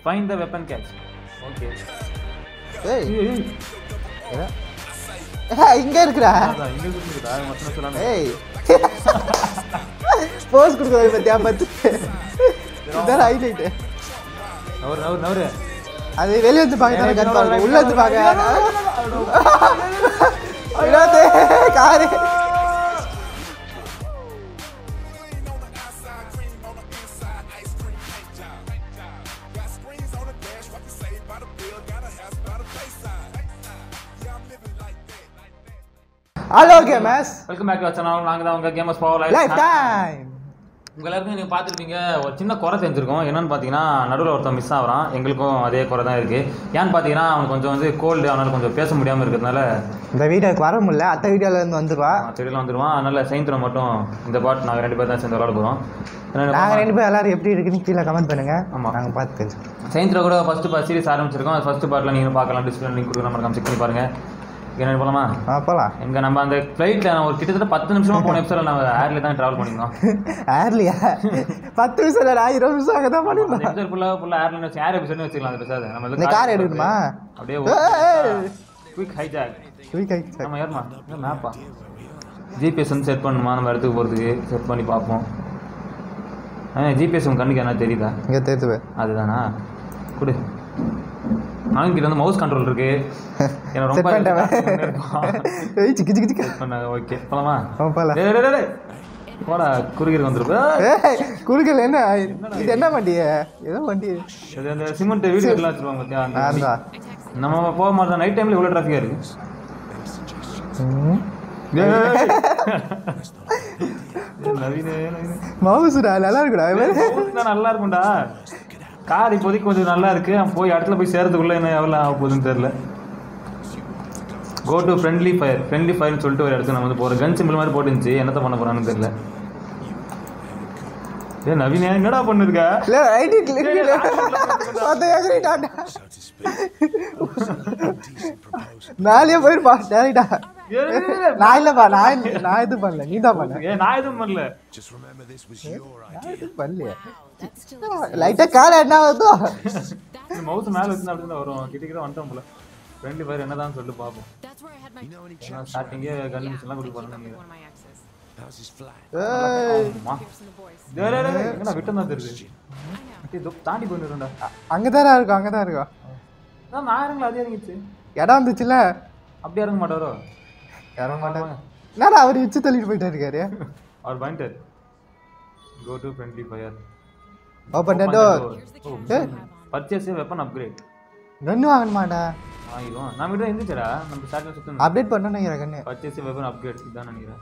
Find the weapon cache okay ஏய் ஏ, இங்க இருக்குடா அதான் இங்க கொடுத்துருக்கா மொத்தம் சொல்லலாம் ஏய் போஸ் கொடுக்குறது பத்தியா பத்து இதான் ஹைலைட் நவரு நவரு நவரு அது வெளிய வந்து பாக்க தானே கரெக்டா இருக்கும் உள்ள வந்து பாக்க விடாதே காரு hello gamers welcome back to channel நாங்க தான் உங்க gamers power life life time உங்க எல்லாருக்கும் நீங்க பார்த்துருப்பீங்க ஒரு சின்ன குறை தெரிஞ்சிருக்கும் என்னன்னு பார்த்தீங்கன்னா நடுவில் ஒருத்தன் மிஸ் ஆகுறான் எங்களுக்கும் அதே குறை தான் இருக்கு ஏன்னு பார்த்தீங்கன்னா அவன் கொஞ்சம் வந்து கோல்டு அவனால கொஞ்சம் பேச முடியாம இருக்கிறதுனால இந்த வீடியோக்கு வர முடியல அத்தை வீடியோல இருந்து வந்துருவா செடியில் வந்துடுவான் அதனால சைந்திரம் மட்டும் இந்த பாட் நாங்கள் ரெண்டு பேர் தான் சேர்ந்து விளாட போகிறோம் நாங்க ரெண்டு பேரும் எல்லாரும் எப்படி இருக்குன்னு கீழே கமெண்ட் பண்ணுங்க ஆமா. நாங்க பார்த்து தெரிஞ்சுக்கிறோம் சயின்ஸ்ல கூட ஃபர்ஸ்ட் பார்ட் சீரிஸ் ஆரம்பிச்சிருக்கோம் அது ஃபர்ஸ்ட் பார்ட்ல நீங்க பார்க்கலாம் டிஸ்பிளே லிங்க் கொடுக்குற மாதிரி செக் பண்ணி பாருங்க என்ன போலாமா ஆ போலாம் எங்க நம்ம அந்த ஃப்ளைட்ல ஒரு கிட்டத்தட்ட பத்து நிமிஷமா போன எபிசோட நம்ம ஏர்ல தான் டிராவல் பண்ணியிருந்தோம் ஏர்லியா பத்து நிமிஷம் இல்லை இருபது நிமிஷம் அங்கே தான் அந்த பண்ணிருந்தோம் எபிசோட் ஃபுல்லா ஃபுல்லா ஏர்ல வச்சு ஏர் எபிசோட்னு வச்சுக்கலாம் அந்த பேசாத நம்ம இந்த கார் எடுக்கணுமா அப்படியே ஏய். குயிக் ஹைஜாக் குயிக் ஆயிடுச்சு நம்ம ஏறமா மேப்பா ஜிபிஎஸ் வந்து செட் பண்ணணுமா நம்ம இடத்துக்கு போகிறதுக்கு செட் பண்ணி பார்ப்போம் ஜிபிஎஸ் உங்க கண்ணுக்கு என்ன தெரியுதா இங்கே தெரிஞ்சு அதுதானா கொடு அவன் கிட்ட வந்து மவுஸ் கண்ட்ரோல் இருக்கு எனக்கு செட் ரொம்ப பண்ணிட்டவன் ஏய் சிக்கி சிக்கி சிக்கி பண்ண ஓகே போலாமா அவன் போல டேய், டேய், டேய், டேய். போடா குறுகிற வந்துருப்பா ஏய் குறுக்கல் என்ன இது என்ன வண்டி ஏதோ வண்டி இது அந்த சிமெண்ட் வீடு எல்லாம் வச்சிருவாங்க பார்த்தியா அந்த வண்டி. அதான் நம்ம போக மாட்டோம் நைட் டைம்ல இவ்வளோ டிராஃபிக்காக இருக்கு ம். நவீன நவீன மவுசுடா நல்லா இருக்குடா இவன் தான் நல்லா இருக்கும்டா கார் இப்போதைக்கு கொஞ்சம் நல்லா இருக்கு அவன் போய் இடத்துல போய் சேர்றதுக்குள்ள என்ன எவ்வளோ ஆக போகுதுன்னு தெரியல go to friendly fire friendly ஃபயர்னு சொல்லிட்டு ஒரு இடத்துக்கு நம்ம வந்து போகிறோம் கன் சிம்பிள் மாதிரி போட்டுருந்துச்சு என்னத்த பண்ண போறான்னு தெரியல ஏ நவீன என்னடா பண்ணிருக்க இல்ல ஐடி கிளிக் அதை எகிரிட்டான்டா மேலேயே போயிருப்பா டேரக்டா நான் இல்லப்பா நான் இல்ல- நான் இது பண்ணல நீ தான் பண்ண ஏ நான் எதுவும் பண்ணல நான் எதுவும் பண்ணலையே லைட்டா கால என்ன ஆகுதோ இந்த மவுஸ் மேல வச்சு அப்படி தான் வரும் கிட்ட கிட்ட வந்துட்டோம் போல ஃப்ரெண்ட்லி ஃபயர் என்னதான் சொல்லிட்டு பார்ப்போம் That's where I had my ஸ்டார்டிங்கே கன் மிஷன்லாம் கொடுக்க போறாங்க on my axis. ஏய், ஆமா From the boys. டேய், டேய், டேய், என்னடா விட்டம் தான் தெரியுது டேய், இதோ தாண்டி போயிருந்தா அங்கதானே இருக்கும் அங்கதான் இருக்கும் நான் நான் இறங்கல அதே இறங்கிச்சு இடம் வந்துச்சுல அப்படியே இறங்க மாட்டாரோ இறங்க மாட்டேன் என்னடா அவர் வச்சு தள்ளிட்டு போயிட்டா இருக்காரு அவர் pointer go to friendly fire open the door ஏய் பர்ச்சேஸ் வெப்பன் அப்கிரேட் கன்னு வாங்கணுமாடா ஆயிரும் நம்ம கிட்ட இருந்துச்சுடா நம்ம ஸ்டார்ட்ல சுத்தம் அப்டேட் பண்ணணும் நினைக்கிறேன் கண்ணு பர்ச்சேஸ் வெப்பன் அப்கிரேட் இதான் நினைக்கிறேன்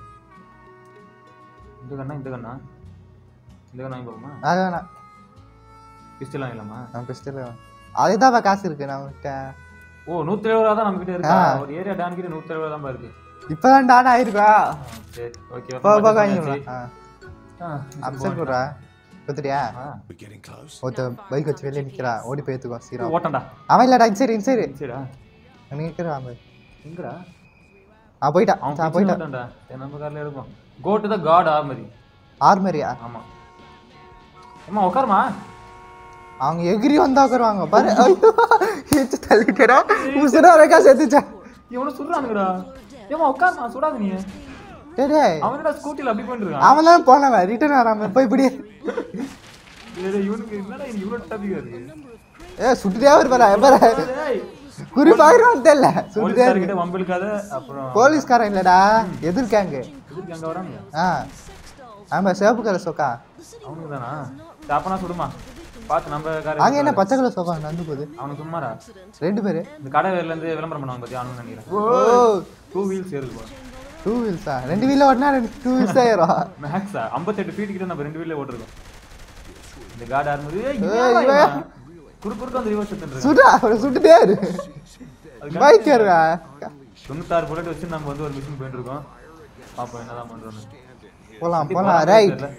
இந்த கண்ணா இந்த கண்ணா இந்த கண்ணா வாங்கி போகுமா அதான் பிஸ்டல் வாங்கலாமா நான் பெஸ்ட்டில் அதுதான் காசு இருக்கு நான் விட்டேன் ஓ நூத்தி எழுபது ரூபா தான் நம்ம கிட்ட இருக்கா ஆ. ஒரு ஏரியா டான் கிட்ட நூத்தி எழுபது தான் இருக்கு இப்பதான் டான் ஆயிருக்கா சரி ஓகே போ போ வாங்கிக்கலாம் அப்செட் போடுறா பத்துறியா ஆ ஒருத்த பைக் வச்சு வெளியே நிக்கிறா ஓடி போய் எடுத்துக்கோ சீரம் ஓட்டண்டா அவன் இல்லடா சரி சரி சரிடா நிக்கிறா அவன் எங்கடா அவன் போயிட்டான் அவன் நான் போயிட்டான் போயிட்டான் சரி நம்ம கார்ல எடுப்போம் கோ டு த காட் ஆர்மரி ஆர்மரியா ஆமா அம்மா உட்காருமா அவங்க எகிரி வந்தா உட்காருவாங்க பாரு ஐயோ ஏச்சு தள்ளிட்டா உசுரா வரைக்கா செத்துச்சா இவனை சுடுறானுங்கடா ஏமா உட்காருமா சுடாத நீ டேய் டேய் அவனடா ஸ்கூட்டில அப்படி பண்ணிருக்கான் அவன் தான் போனவன் ரிட்டர்ன் வராம போய் இப்படி டேய், டேய், இவனுக்கு என்னடா இது இவ்வளவு டாபிக் இருக்கு ஏ சுட்டுட்டே இருப்பாரா எப்பாரு டேய், குறி பாக்குறான்னு தெரியல சுட்டுட்டே போலீஸ்காரர் கிட்ட வம்பிழுக்காத அப்புறம் போலீஸ்காரன் இல்லடா எதிர்க்காங்க எதுக்கு அங்க வரானுங்க ஆ ஆமா சிவப்பு கலர் சொக்கா அவனுக்கு தானா சரி, அப்பனா சுடுமா பார்த்து நம்ம காரை அங்க என்ன பச்சை கலர் சொக்கா நடந்து போகுது அவனுக்கு சும்மாரா ரெண்டு பேரு இந்த கடை வேர்ல இருந்து விளம்பரம் பண்ணுவாங்க பத்தியா அவனு நினைக்கிறேன் ஓ டூ வீல்ஸ் ஏறுது போல டூ வீல்ஸா ரெண்டு வீல்ல ஓட்டினா ரெண்டு டூ வீல்ஸ் தான் ஏறும் மேக்ஸா ஐம்பத்தெட்டு ஃபீட் கிட்ட நம்ம ரெண்டு வீல்ல ஓட்டிருக்கோம் இந்த கார்டு ஆரம்பி ஏய், இவன். குறு குறுக்க அந்த ரிவர்ஸ் எடுத்துட்டு சுடா அவரை சுட்டுட்டே இரு பைக் ஏறுவா தொண்ணூத்தாறு புல்லட் வச்சு நம்ம வந்து ஒரு மிஷின் போயிட்டு இருக்கோம் பாப்போம் என்னதான் பண்றோம்னு போலாம் போலாம் ரைட் தெரியல.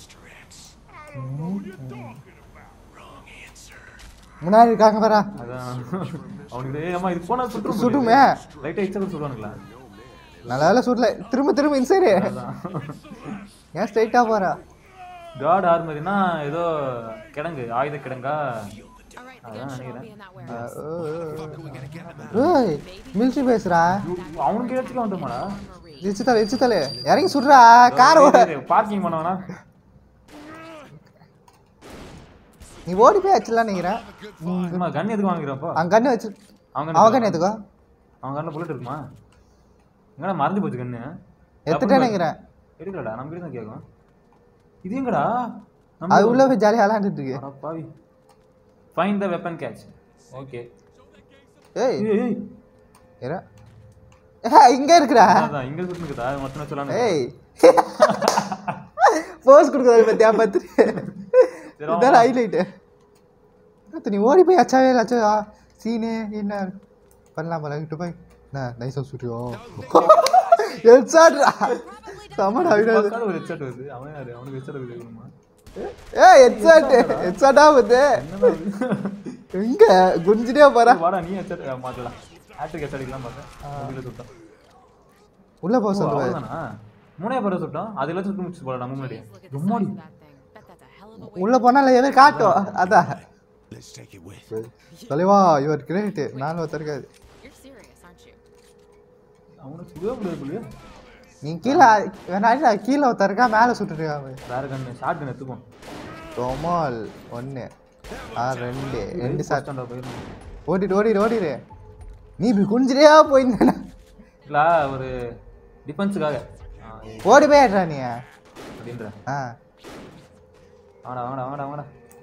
முன்னாடி இருக்காங்க வரா அதான் அவனுக்கு ஏய் அம்மா இது போனா சுட்டு சுடுமே. லைட்டா எக்ஸ்ட்ரா சுடுவானுங்களா நல்ல வேலை சுடல திரும்ப திரும்ப இன்சைடு அதான் ஏன் ஸ்ட்ரைட்டா போறா காட் ஆர்மரினா ஏதோ கிடங்கு ஆயுத கிடங்கா அதான் நினைக்கிறேன் ஏய் மிலிட்ரி பேசுறா அவனுக்கு ஏதாச்சும் வந்துமாடா இச்சுத்தலை இச்சுத்தலை இறங்கி சுடுறா கார் ஓட பார்க்கிங் பண்ணவனா நீ ஓடி போய் அடிச்சிடலாம் நினைக்கிறேன் சும்மா கன் எதுக்கு வாங்குறப்போ அங்க கண்ணு வச்சு அவங்க அவன் கண்ணு எதுக்கோ அவங்க கண்ணில் புல்லட் இருக்குமா எங்கடா மறந்து போச்சு கண்ணு எடுத்துட்டே நினைக்கிறேன் எடுக்கலடா நம்ம கிட்ட தான் கேட்கும் இது எங்கடா அது உள்ள போய் ஜாலியாக விளாண்டுட்டு இருக்கு அட பாவி find the weapon cache okay ஏய் ஏய் இற ஏய், இங்க இருக்குடா அதான் இங்க இருக்குதா மொத்தம் சொல்லலாம் ஏய் போஸ் கொடுக்குறது பத்தியா பார்த்துட்டு சரி, இதான் ஹைலைட்டு நீ ஓடி போய் அச்சாவே இல்லை அச்சா சீனு என்ன பண்ணலாம் போல கிட்ட போய் என்ன நைஸாக சுட்டியோ ஹெட்ஷாட்ரா சமடா விடாது பக்கால ஒரு ஹெட்செட் வருது அவன் யாரு அவனுக்கு ஹெட்செட் இருக்குமா ஏய் ஹெட்ஷாட் ஹெட்ஷாட்டா வந்து எங்க குஞ்சிட்டே போறா வாடா நீ ஹெட்செட் மாத்தலாம் ஆட்டுக்கு ஹெட்செட் அடிக்கலாம் பார்த்தேன் முடியல சுட்டோம் உள்ள போக ஓ, சொல்லுவாரு அவ்வளவுதானா மூணே பேரை சுட்டோம் அது எல்லாம் சுட்டு முடிச்சு போடா நம்ம முன்னாடி ரொம்மாடி உள்ள போனால எதை காட்டும் அதான் Let's take it with. தலைவா இவர் கிரேட் நானும் ஒருத்தருக்காது You're serious, aren't you? அவனை சுடவே முடியாது புள்ளியா நீ கீழே வேணா கீழே ஒருத்தருக்கா மேலே சுட்டுருக்காங்க வேற கண்ணு ஷார்ட் கன் எடுத்துப்போம் ரொமால் ஒன்று ஆ ரெண்டு ரெண்டு ஃபர்ஸ்ட் சாட் ஸ்டாண்டர்ட் போயிடும் ஓடிடு ஓடிடு ஓடிடு நீ இப்படி குஞ்சிட்டே போயிருந்தா இல்ல ஒரு டிஃபென்ஸுக்காக ஓடி போயிடுறா நீ அப்படின்ற ஆ வாடா வாடா வாடா வாடா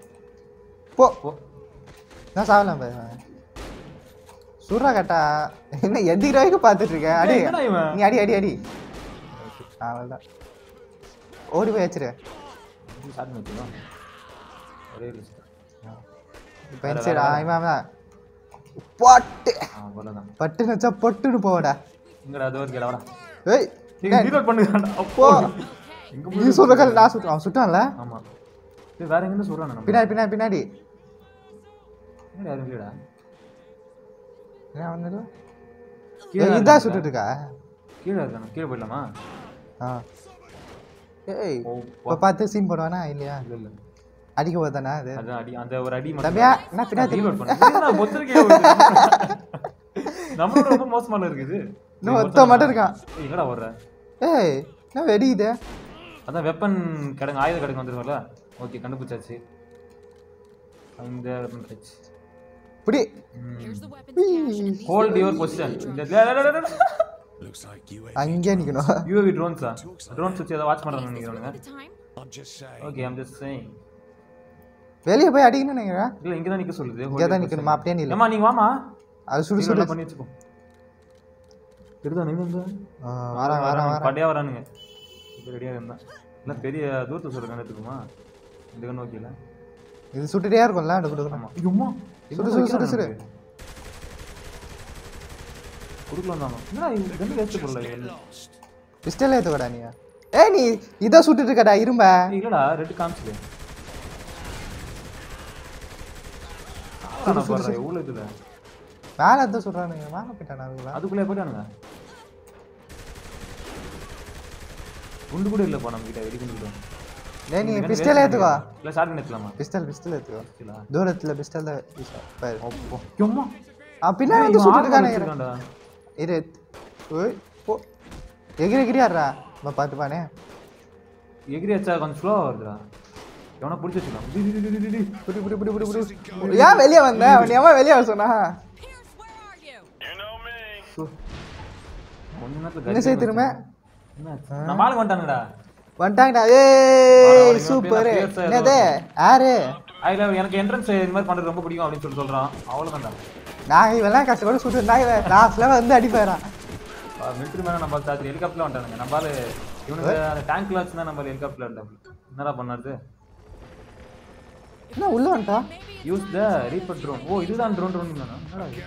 போ போ நான் சாவலாம் போய் சுடுறா கட்டா என்ன எதிர வரைக்கும் பார்த்துட்டு இருக்கேன் அடி ஏய், என்னடா இவன்? நீ அடி அடி அடி அவ்வளோதான் ஓடி போய் வச்சிரு ஷார்ட் கன் வச்சுக்கோ ஒரே லிஸ்ட் இப்போ சரி இவன் அவன். பட்டு ஆ அவ்வளோதான் பட்டுன்னு வச்சா பொட்டுன்னு போவடா இங்கடா அது வரைக்கும் வாடா ஏய் நீங்க ரீலோட் பண்ணுங்கடா அப்போ எங்க நீ சொல்ற கல் நான் சுட்டு அவன் சுட்டான்ல ஆமா இது வேற எங்க சொல்றானே நம்ம பின்னாடி பின்னாடி பின்னாடி என்னடா யாரும் இல்லடா என்ன வந்தது கீழே ஏய், இதான் சுட்டுட்டு இருக்கா கீழே இருக்கானே கீழே போயிடலாமா ஆ ஏய் ஓ இப்போ பார்த்து சீன் போடுவானா இல்லையா இல்ல இல்ல அடிக்க போதானா அது அதான் அடி அந்த ஒரு அடி மட்டும் தம்பியா என்ன பின்னாடி ரீலோட் பண்ணு நான் பொத்திருக்கே நம்மளோட ரொம்ப மோசமால இருக்குது இன்னும் ஒத்த மட்டும் இருக்கான் ஏய், என்னடா வர்ற ஏய் என்ன வெடிக்குது அதான் வெப்பன் கிடங்கு ஆயுத கிடங்கு வந்துருக்கல ஓகே கண்டுபிடிச்சாச்சு இந்த வெப்பன் கிடைச்சு இப்படி Here's the weapons cache and these hold your position இந்த Looks like you. அங்கேயே நிக்கணும் யூவி ட்ரோன்ஸா ட்ரோன்ஸ் வச்சு ஏதோ வாட்ச் பண்ணுறாங்க நினைக்கிறானுங்க the time. I'm just saying. Okay I'm just saying வெளியே போய் அடிக்கணும்னு நினைக்கிறேன் இல்ல இங்க தான் நிக்க சொல்லுது இங்கே தான் நிக்கணுமா அப்படியே நில்ல ஏமா நீங்க வாமா அது சுடு சுடு சுடு பண்ணி வச்சுக்கோ எடுதா நீங்க வந்து ஆ, வரேன் வரேன் வரேன் படையா வரானுங்க இது ரெடியா இருந்தா இல்ல பெரிய தூரத்து சொல்ற கண்ணு எடுத்துக்குமா இந்த கண்ணு ஓகேல இது சுட்டுட்டே இருக்கும்ல அது கொடுக்கணும் ஆமா ஐயோம்மா சுடு, சுடு, சுடு, சுடு. குடுக்கலாம் தானோ என்னடா இந்த கண்ணு வேஸ்ட் பண்ணல பிஸ்டல் ஏற்றுக்கடா நீ ஏய் நீ இதை சுட்டுட்டு இருக்கடா இரும்ப இல்லடா ரெட் காமிச்சது நான் போடுறேன் எவ்வளோ இதுல மேலே எதுவும் சுடுறானுங்க மேலே போயிட்டானா அதுக்குள்ள அதுக்குள்ளே போயிட்டானுங்க குண்டு கூட இல்லைப்பா நம்ம கிட்ட வெடி குண்டு கூட டேய் நீ பிஸ்டல் ஏற்றுக்கோ இல்லை ஷார்ட் எடுத்துலாமா பிஸ்டல் பிஸ்டல் ஏற்றுக்கோ இல்லா தூரத்தில் பிஸ்டல் தான் பாரு அப்போ எம்மா ஆ பின்னாடி வந்து சுட்டுட்டு இருக்கானே இருக்கான்டா இரு ஓய் போ எகிரி எகிரி ஆடுறா நம்ம பார்த்துப்பானே எகிரி வச்சா கொஞ்சம் ஸ்லோவாக வருதுடா எவனா பிடிச்சி வச்சுக்கலாம் டி, டி, டி, டி, டி, டி. புடி புடி புடி புடி புடி ஏன் வெளியே வந்த அவன் ஏன் வெளியே வர சொன்னா Pierce, where are you? சு. கொஞ்ச நேரத்துல என்ன செய்ய திரும்ப என்னாச்சு? நம்ம ஆளுங்க வந்துட்டானுங்கடா வந்துட்டாங்கடா ஏய் அவனுக்கு சூப்பர் பேர் பேர் என்னது யாரு அதில் எனக்கு என்ட்ரன்ஸ் இது மாதிரி பண்ணுறது ரொம்ப பிடிக்கும் அப்படின்னு சொல்லி சொல்கிறான் அவ்வளோதான்டா நான் இவெல்லாம் கஷ்டப்பட்டு சுட்டு இருந்தாங்க லாஸ்ட்ல வந்து அடிப்பாரான் மிலிட்ரி மேலே நம்ம சாத்திரி ஹெலிகாப்டர்ல வந்துட்டானுங்க நம்மளால இவனுக்கு அந்த டேங்க்ல வச்சுதான் நம்ம ஹெலிகாப்டர்ல இருந்தாங்க என்னடா பண்ணாரு என்ன உள்ள வந்துட்டா யூஸ் த ரீப்பர் ட்ரோன் ஓ இதுதான் ட்ரோன் ட்ரோன் என்னடா இது?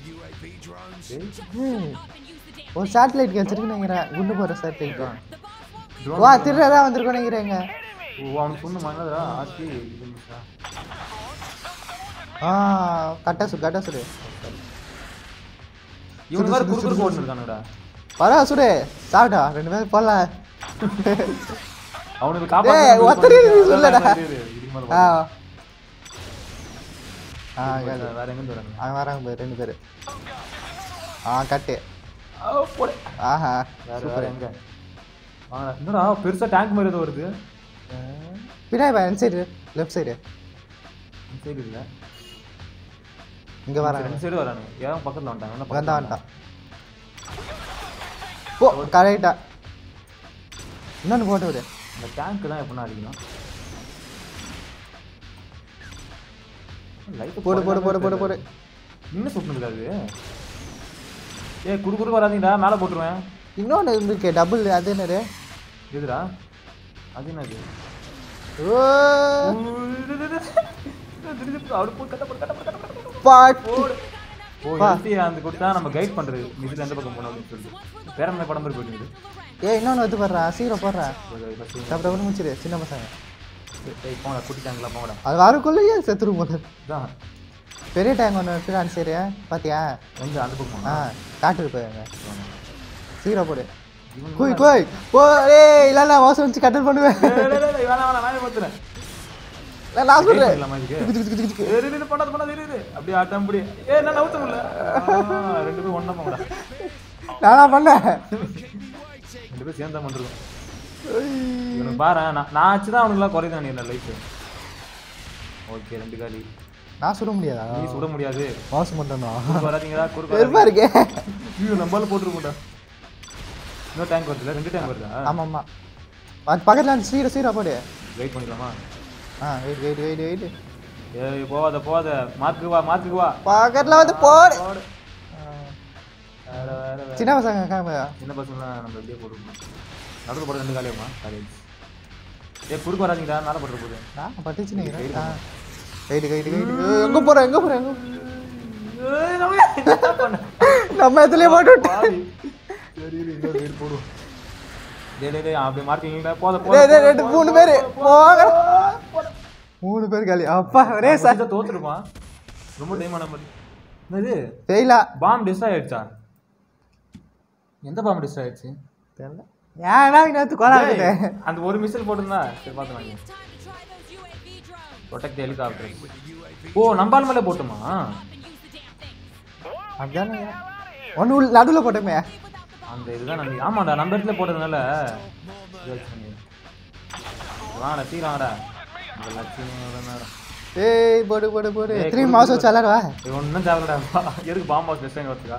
ம். ஒரு சேட்டலைட் வச்சிருக்கு நினைக்கிறேன் குண்டு போற சேட்டலைட் Drone வா திருடா வந்திருக்கோம் நினைக்கிறேங்க ஓ அவனுக்கு சொன்ன என்னடா ஆச்சி இது மிஸ்ஸா? ஆ கட்டா சுடு கட்டா சுடு இவனுக்கு வேற குறுக்குறு போட்டு இருக்கானுடா பரவா சுடு சாப்பிட்டா ரெண்டு பேரும் போடலாம் அவனுக்கு ஏய், ஒத்தடி நீ சொல்லடா. காப்பாற்ற ஆ ஆ கேளு வேற எங்கேருந்து வராங்க அவன் வராங்க பாரு ரெண்டு பேர் ஆ கட்டு ஆ, போடு. ஆஹா வேற வேற எங்க வாங்கடா என்னடா பெருசா டேங்க் மாதிரி ஏதோ வருது பின்னாடி பாரு சைடு லெஃப்ட் சைடு இந்த சைடு இல்ல இங்கே வராங்க ரெண்டு சைடு வரானு ஏன் பக்கத்துல வந்துட்டாங்க என்ன வந்தா பக்கத்துல வந்துட்டான் போ கரெக்டா இன்னொன்று போட்டு விடு இந்த டேங்க் தான் எப்படின்னா அடிக்கணும் லைட் போடு போடு போடு போடு போடு இன்னும் சுட்டுனுக்குது அது ஏய் குடு குடு வராதீங்கடா மேலே போட்டுருவேன் இன்னொன்று இருக்கு டபுள் அது என்னது எதுடா அது என்னது ஓ அவரு போய் கட்ட போடு கட்ட போடு கட்ட போடு பாட்டு ஓ எழுதி அந்த கொடுத்தா நம்ம கைட் பண்றது இதுல எந்த பக்கம் போகணும் அப்படின்னு சொல்லிட்டு பேரமலை படம் மாதிரி போயிட்டு இருக்குது ஏய் இன்னொன்று வந்து போடுறா சீக்கிரம் போடுறா ஒரு first டப்பு டப்புனு முடிச்சிடு சின்ன பசங்க ஏய் போங்கடா குட்டி டேங்க்லாம் போங்கடா அது வரக்குள்ளேயே செத்துரும் போல இதான் பெரிய டேங்க் ஒன்று இருக்கு அந்த சரி பாத்தியா எங்க அந்த பக்கம் ஆ காட்டுக்கு போயிருங்க சீக்கிரம் போடு இவன் கோய் கோய் போ ஏய் இல்லை இல்லை மோசம் வச்சு கட்டல் பண்ணுவேன் ஏய், டேய், டேய், டேய், வேணாம் வேணாம் நானே பார்த்துறேன் இல்லை, நான் சொல்கிறேன் பண்ணலாமா இதுக்கு ஏய், இரு, இரு, பண்ணாத பண்ணாத இரு, இரு. அப்படியே ஆட்டம் அப்படி ஏ என்ன நவுத்த முடியல ஆ, ரெண்டு பேரும் ஒண்ணா போங்கடா நானா பண்ணேன் ரெண்டு பேரும் சேர்ந்தா பண்ணிருக்கோம் இவனுக்கு பாரு நான் நான் ஆச்சு தான் அவனுக்குலாம் குறையுது நீ லைஃப் ஓகே ரெண்டு காலி நான் சுட முடியாதா நீ சுட முடியாது மோசம் பண்ணுறா குறுக்கு வராதீங்கடா குறுக்கு வெறுப்பா வராதீங்க இருக்கே ஐயோ நம்மளால போட்டுருக்கோம்டா இன்னும் டேங்க் வருதுல ரெண்டு டேங்க் வருதா ஆமாம் ஆமாம் அது பக்கத்தில் அந்த சீரா சீரா போடு வெயிட் பண்ணிக்கலாமா ஆ வெயிட் வெயிட் வெயிட் வெயிட் ஏய் போவாத போவாத மார்க்கு வா மார்க்கு வா பக்கத்தில் வந்து போடு போடு. வேற வேற வேற சின்ன பசங்க கிளம்பு. சின்ன பசங்க நம்ம எப்படியே போட்டுருக்கோம் நடுவில் போட ரெண்டு காலியம்மா காலேஜ் ஏ குறுக்கு வராதீங்கடா மேலே போட்டுற போகுது நான் பட்டுச்சு நினைக்கிறேன் ஆ கைடு கைடு கைடு எங்கே போகிறேன் எங்கே போகிறேன் எங்கே ஏய், நம்ம என்ன பண்ண? நம்ம இடத்துலயே போட்டு விட்டேன். பாவி. சரி இரு, இன்னொரு ரைடு போடுவோம் டேய் டேய் டேய் அப்படியே மார்க்கிங்களா போத டேய், டேய், ரெண்டு மூணு பேர் போங்க மூணு பேர் காலி அப்பா ஒரே சார் சார் தோத்துருப்பான் ரொம்ப டைம் ஆன மாதிரி என்னது ஃபெயிலா பாம் டிஸ்ட்ராய் ஆயிடுச்சா எந்த பாம் டிஸ்ட்ராய் ஆயிடுச்சு தெரியல ஏன்னா நேற்று கொலை ஆகுது டேய், அந்த ஒரு மிஸ்ஸில் போட்டிருந்தா சரி பார்த்துக்கலாம் It's time to try those UAV drones. Protect helicopter ஓ நம்பால் மேலே போட்டுமா Up and use the damn things. அப்படிதானே ஒன்று உள்ள நடுவில் போட்டோமே அந்த இதுதான் நம்பி ஆமாடா நம்ம இடத்துல போட்டதுனால இதாச்சு பண்ணி. வாங்கடா சீக்கிரம் வாங்கடா இந்த லட்சுமி ஏய் போடு போடு போடு ஏய், திரும்பி குடு, மாஸ் குடு. வச்சு விளாடுவா ஒன்றும் தேவைடா எதுக்கு பாம்பு ஹவுஸ் பெஸ்ட் வரதுக்கா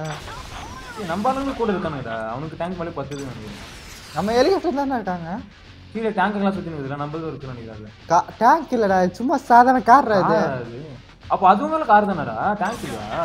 நம்ம ஆளுங்க கூட இருக்கானுடா அவனுக்கு டேங்க் மேலே பத்துது நினைக்கிறேன் நம்ம ஹெலிகாப்டர் தானே இருக்காங்க கீழே டேங்க்லாம் சுற்றி நிற்குதுல நம்மளும் இருக்குன்னு நினைக்கிறாங்க கா டேங்க் இல்லைடா சும்மா சாதாரண கார் இது அது அப்போ அதுவும் மேலே கார் தானடா டேங்க் இல்லையா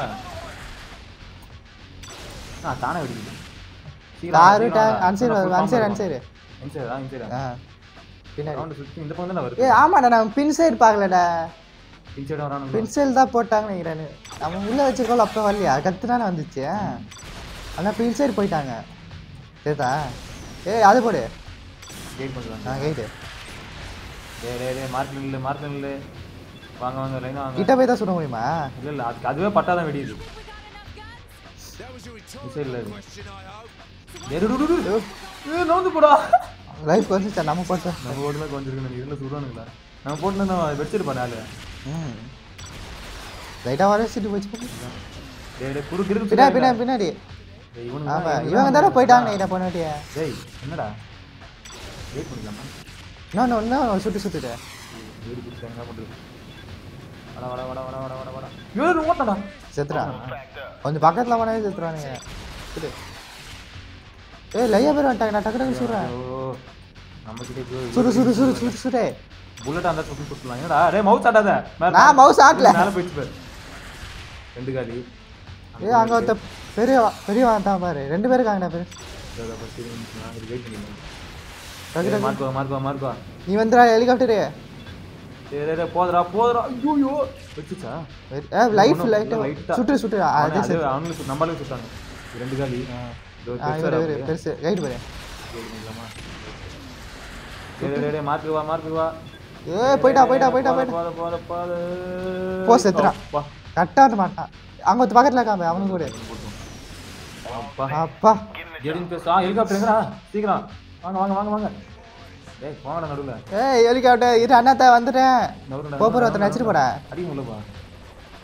ஆ தானே வெடிக்குது சீக்கிரம் வா, காரு சீக்கிரம் டேங்க் வாடா. அன்சைடு நான் full அன்சைடு bomb அன்சைடு இருக்கும். இன்சைடா இன்சைடா ஆ பின்னாடி ரவுண்டு சுற்றி இந்த பக்கம் தானே வருது ஏய் ஆமாடா நம்ம பின் சைடு பார்க்கலடா இன்சைடா வரானு பின் சைடு தான் போட்டாங்கன்னு நினைக்கிறேன் நம்ம உள்ள வச்சிருக்கோம் அப்போ வரலையா கத்துனால வந்துச்சு ஆனால் பின் சைடு போயிட்டாங்க சரிதா ஏய் அது போடு வெயிட் பண்ணுறாங்க நான் கைடு டே டே டே மார்க் நில்லு மார்க் நில்லு வாங்க வாங்க லைனாக வாங்க கிட்ட போய் தான் சுட முடியுமா இல்லை இல்லை அதுக்கு அதுவே பட்டாதான் வெடியுது That was your இசை இல்லை rhetorical இது question, I hope. டேய், டு, டு, டு, டு. ஏய், நவுந்து போடா லைஃப் வந்துச்சா நம்ம போட்டோம் நம்ம ஓடுல கொஞ்சம் இதில் சுடுவானுங்களா நம்ம போட்டு நான் வச்சிருப்பேன் நாலு ம் லைட்டாக வர சீட்டு போச்சு டேய் டேய் குறு கிரு பின்னாடி பின்னாடி பின்னாடி டேய் இவனுங்க ஆமா தான் இவங்க தானே போயிட்டாங்க நைட்டா பொண்ணாட்டியா டேய் என்னடா வெயிட் பண்ணிக்கலாமா இன்னொன்று ஒன்று சுட்டு சுட்டுட்டு வீடு பிடிச்சி என்ன பண்ணுறது வட வட வட வட வட வட வட ஏழு ஓட்டடா செத்துறான் கொஞ்சம் பக்கத்தில் போனாலே செத்துறானுங்க சுடு ஏய் லையா பேர் வந்துட்டாங்க நான் டக்கு டக்கு சுடுறேன் ஓ நம்மக்கிட்ட சுடு சுடு சுடு சுடு சுடு புல்லட் அந்த சுற்றி சுற்றலாம் என்னடா டேய் மவுத் ஆட்டாத மேல நான் mouse ஆட்டல. மேலே போயிடுச்சு பாரு ரெண்டு காலி ஏய் அங்கே ஒருத்த பெரிய பெரிய தான் பாரு ரெண்டு பேரும் இருக்காங்கடா பேர் வெயிட் பண்ணிக்கலாம் டக்கு டக்கு மார்க்குவா மார்க்குவா மார்க்குவா நீ வந்துடா ஹெலிகாப்டரு டேய் டேய், டேய் போதுடா போதுடா ஐயோ வச்சுச்சா ஏ லைஃப் லைட் லைட்டா. சுட்டு சுட்டு ஆ, அவனே அதே அது சரி அவனுக்கு நம்மளுக்கு சுட்டாங்க ரெண்டு காலி இதோ ஆ பெருசா இவர் இவர் இருக்கு. பெருசு கைடு பாரு வெயிட் பண்ணிக்கலாமா டேய் டேய், டேய் மார்க்கு வா மார்க்கு வா ஏய் போயிட்டா போயிட்டா போயிட்டா போயிட்டா போத போத போத போ, செத்துறான். வா கரெக்டாக வந்து மாட்டான் அங்கே ஒருத்த பக்கத்தில் இருக்கான் பாரு, அவனுக்கு கூட அப்பா அப்பா ஜெடின் பேச ஆ ஹெலிகாப்டர் எங்கடா சீக்கிரம் வாங்க வாங்க வாங்க வாங்க டேய் போங்கடா நடுவுல ஏய் ஹெலிகாப்டர் இரு அண்ணாத்த வந்துட்டேன் நடுவுல போப்பர் ஒருத்தன் நடிச்சிட்டு போடா அடி உள்ளப்பா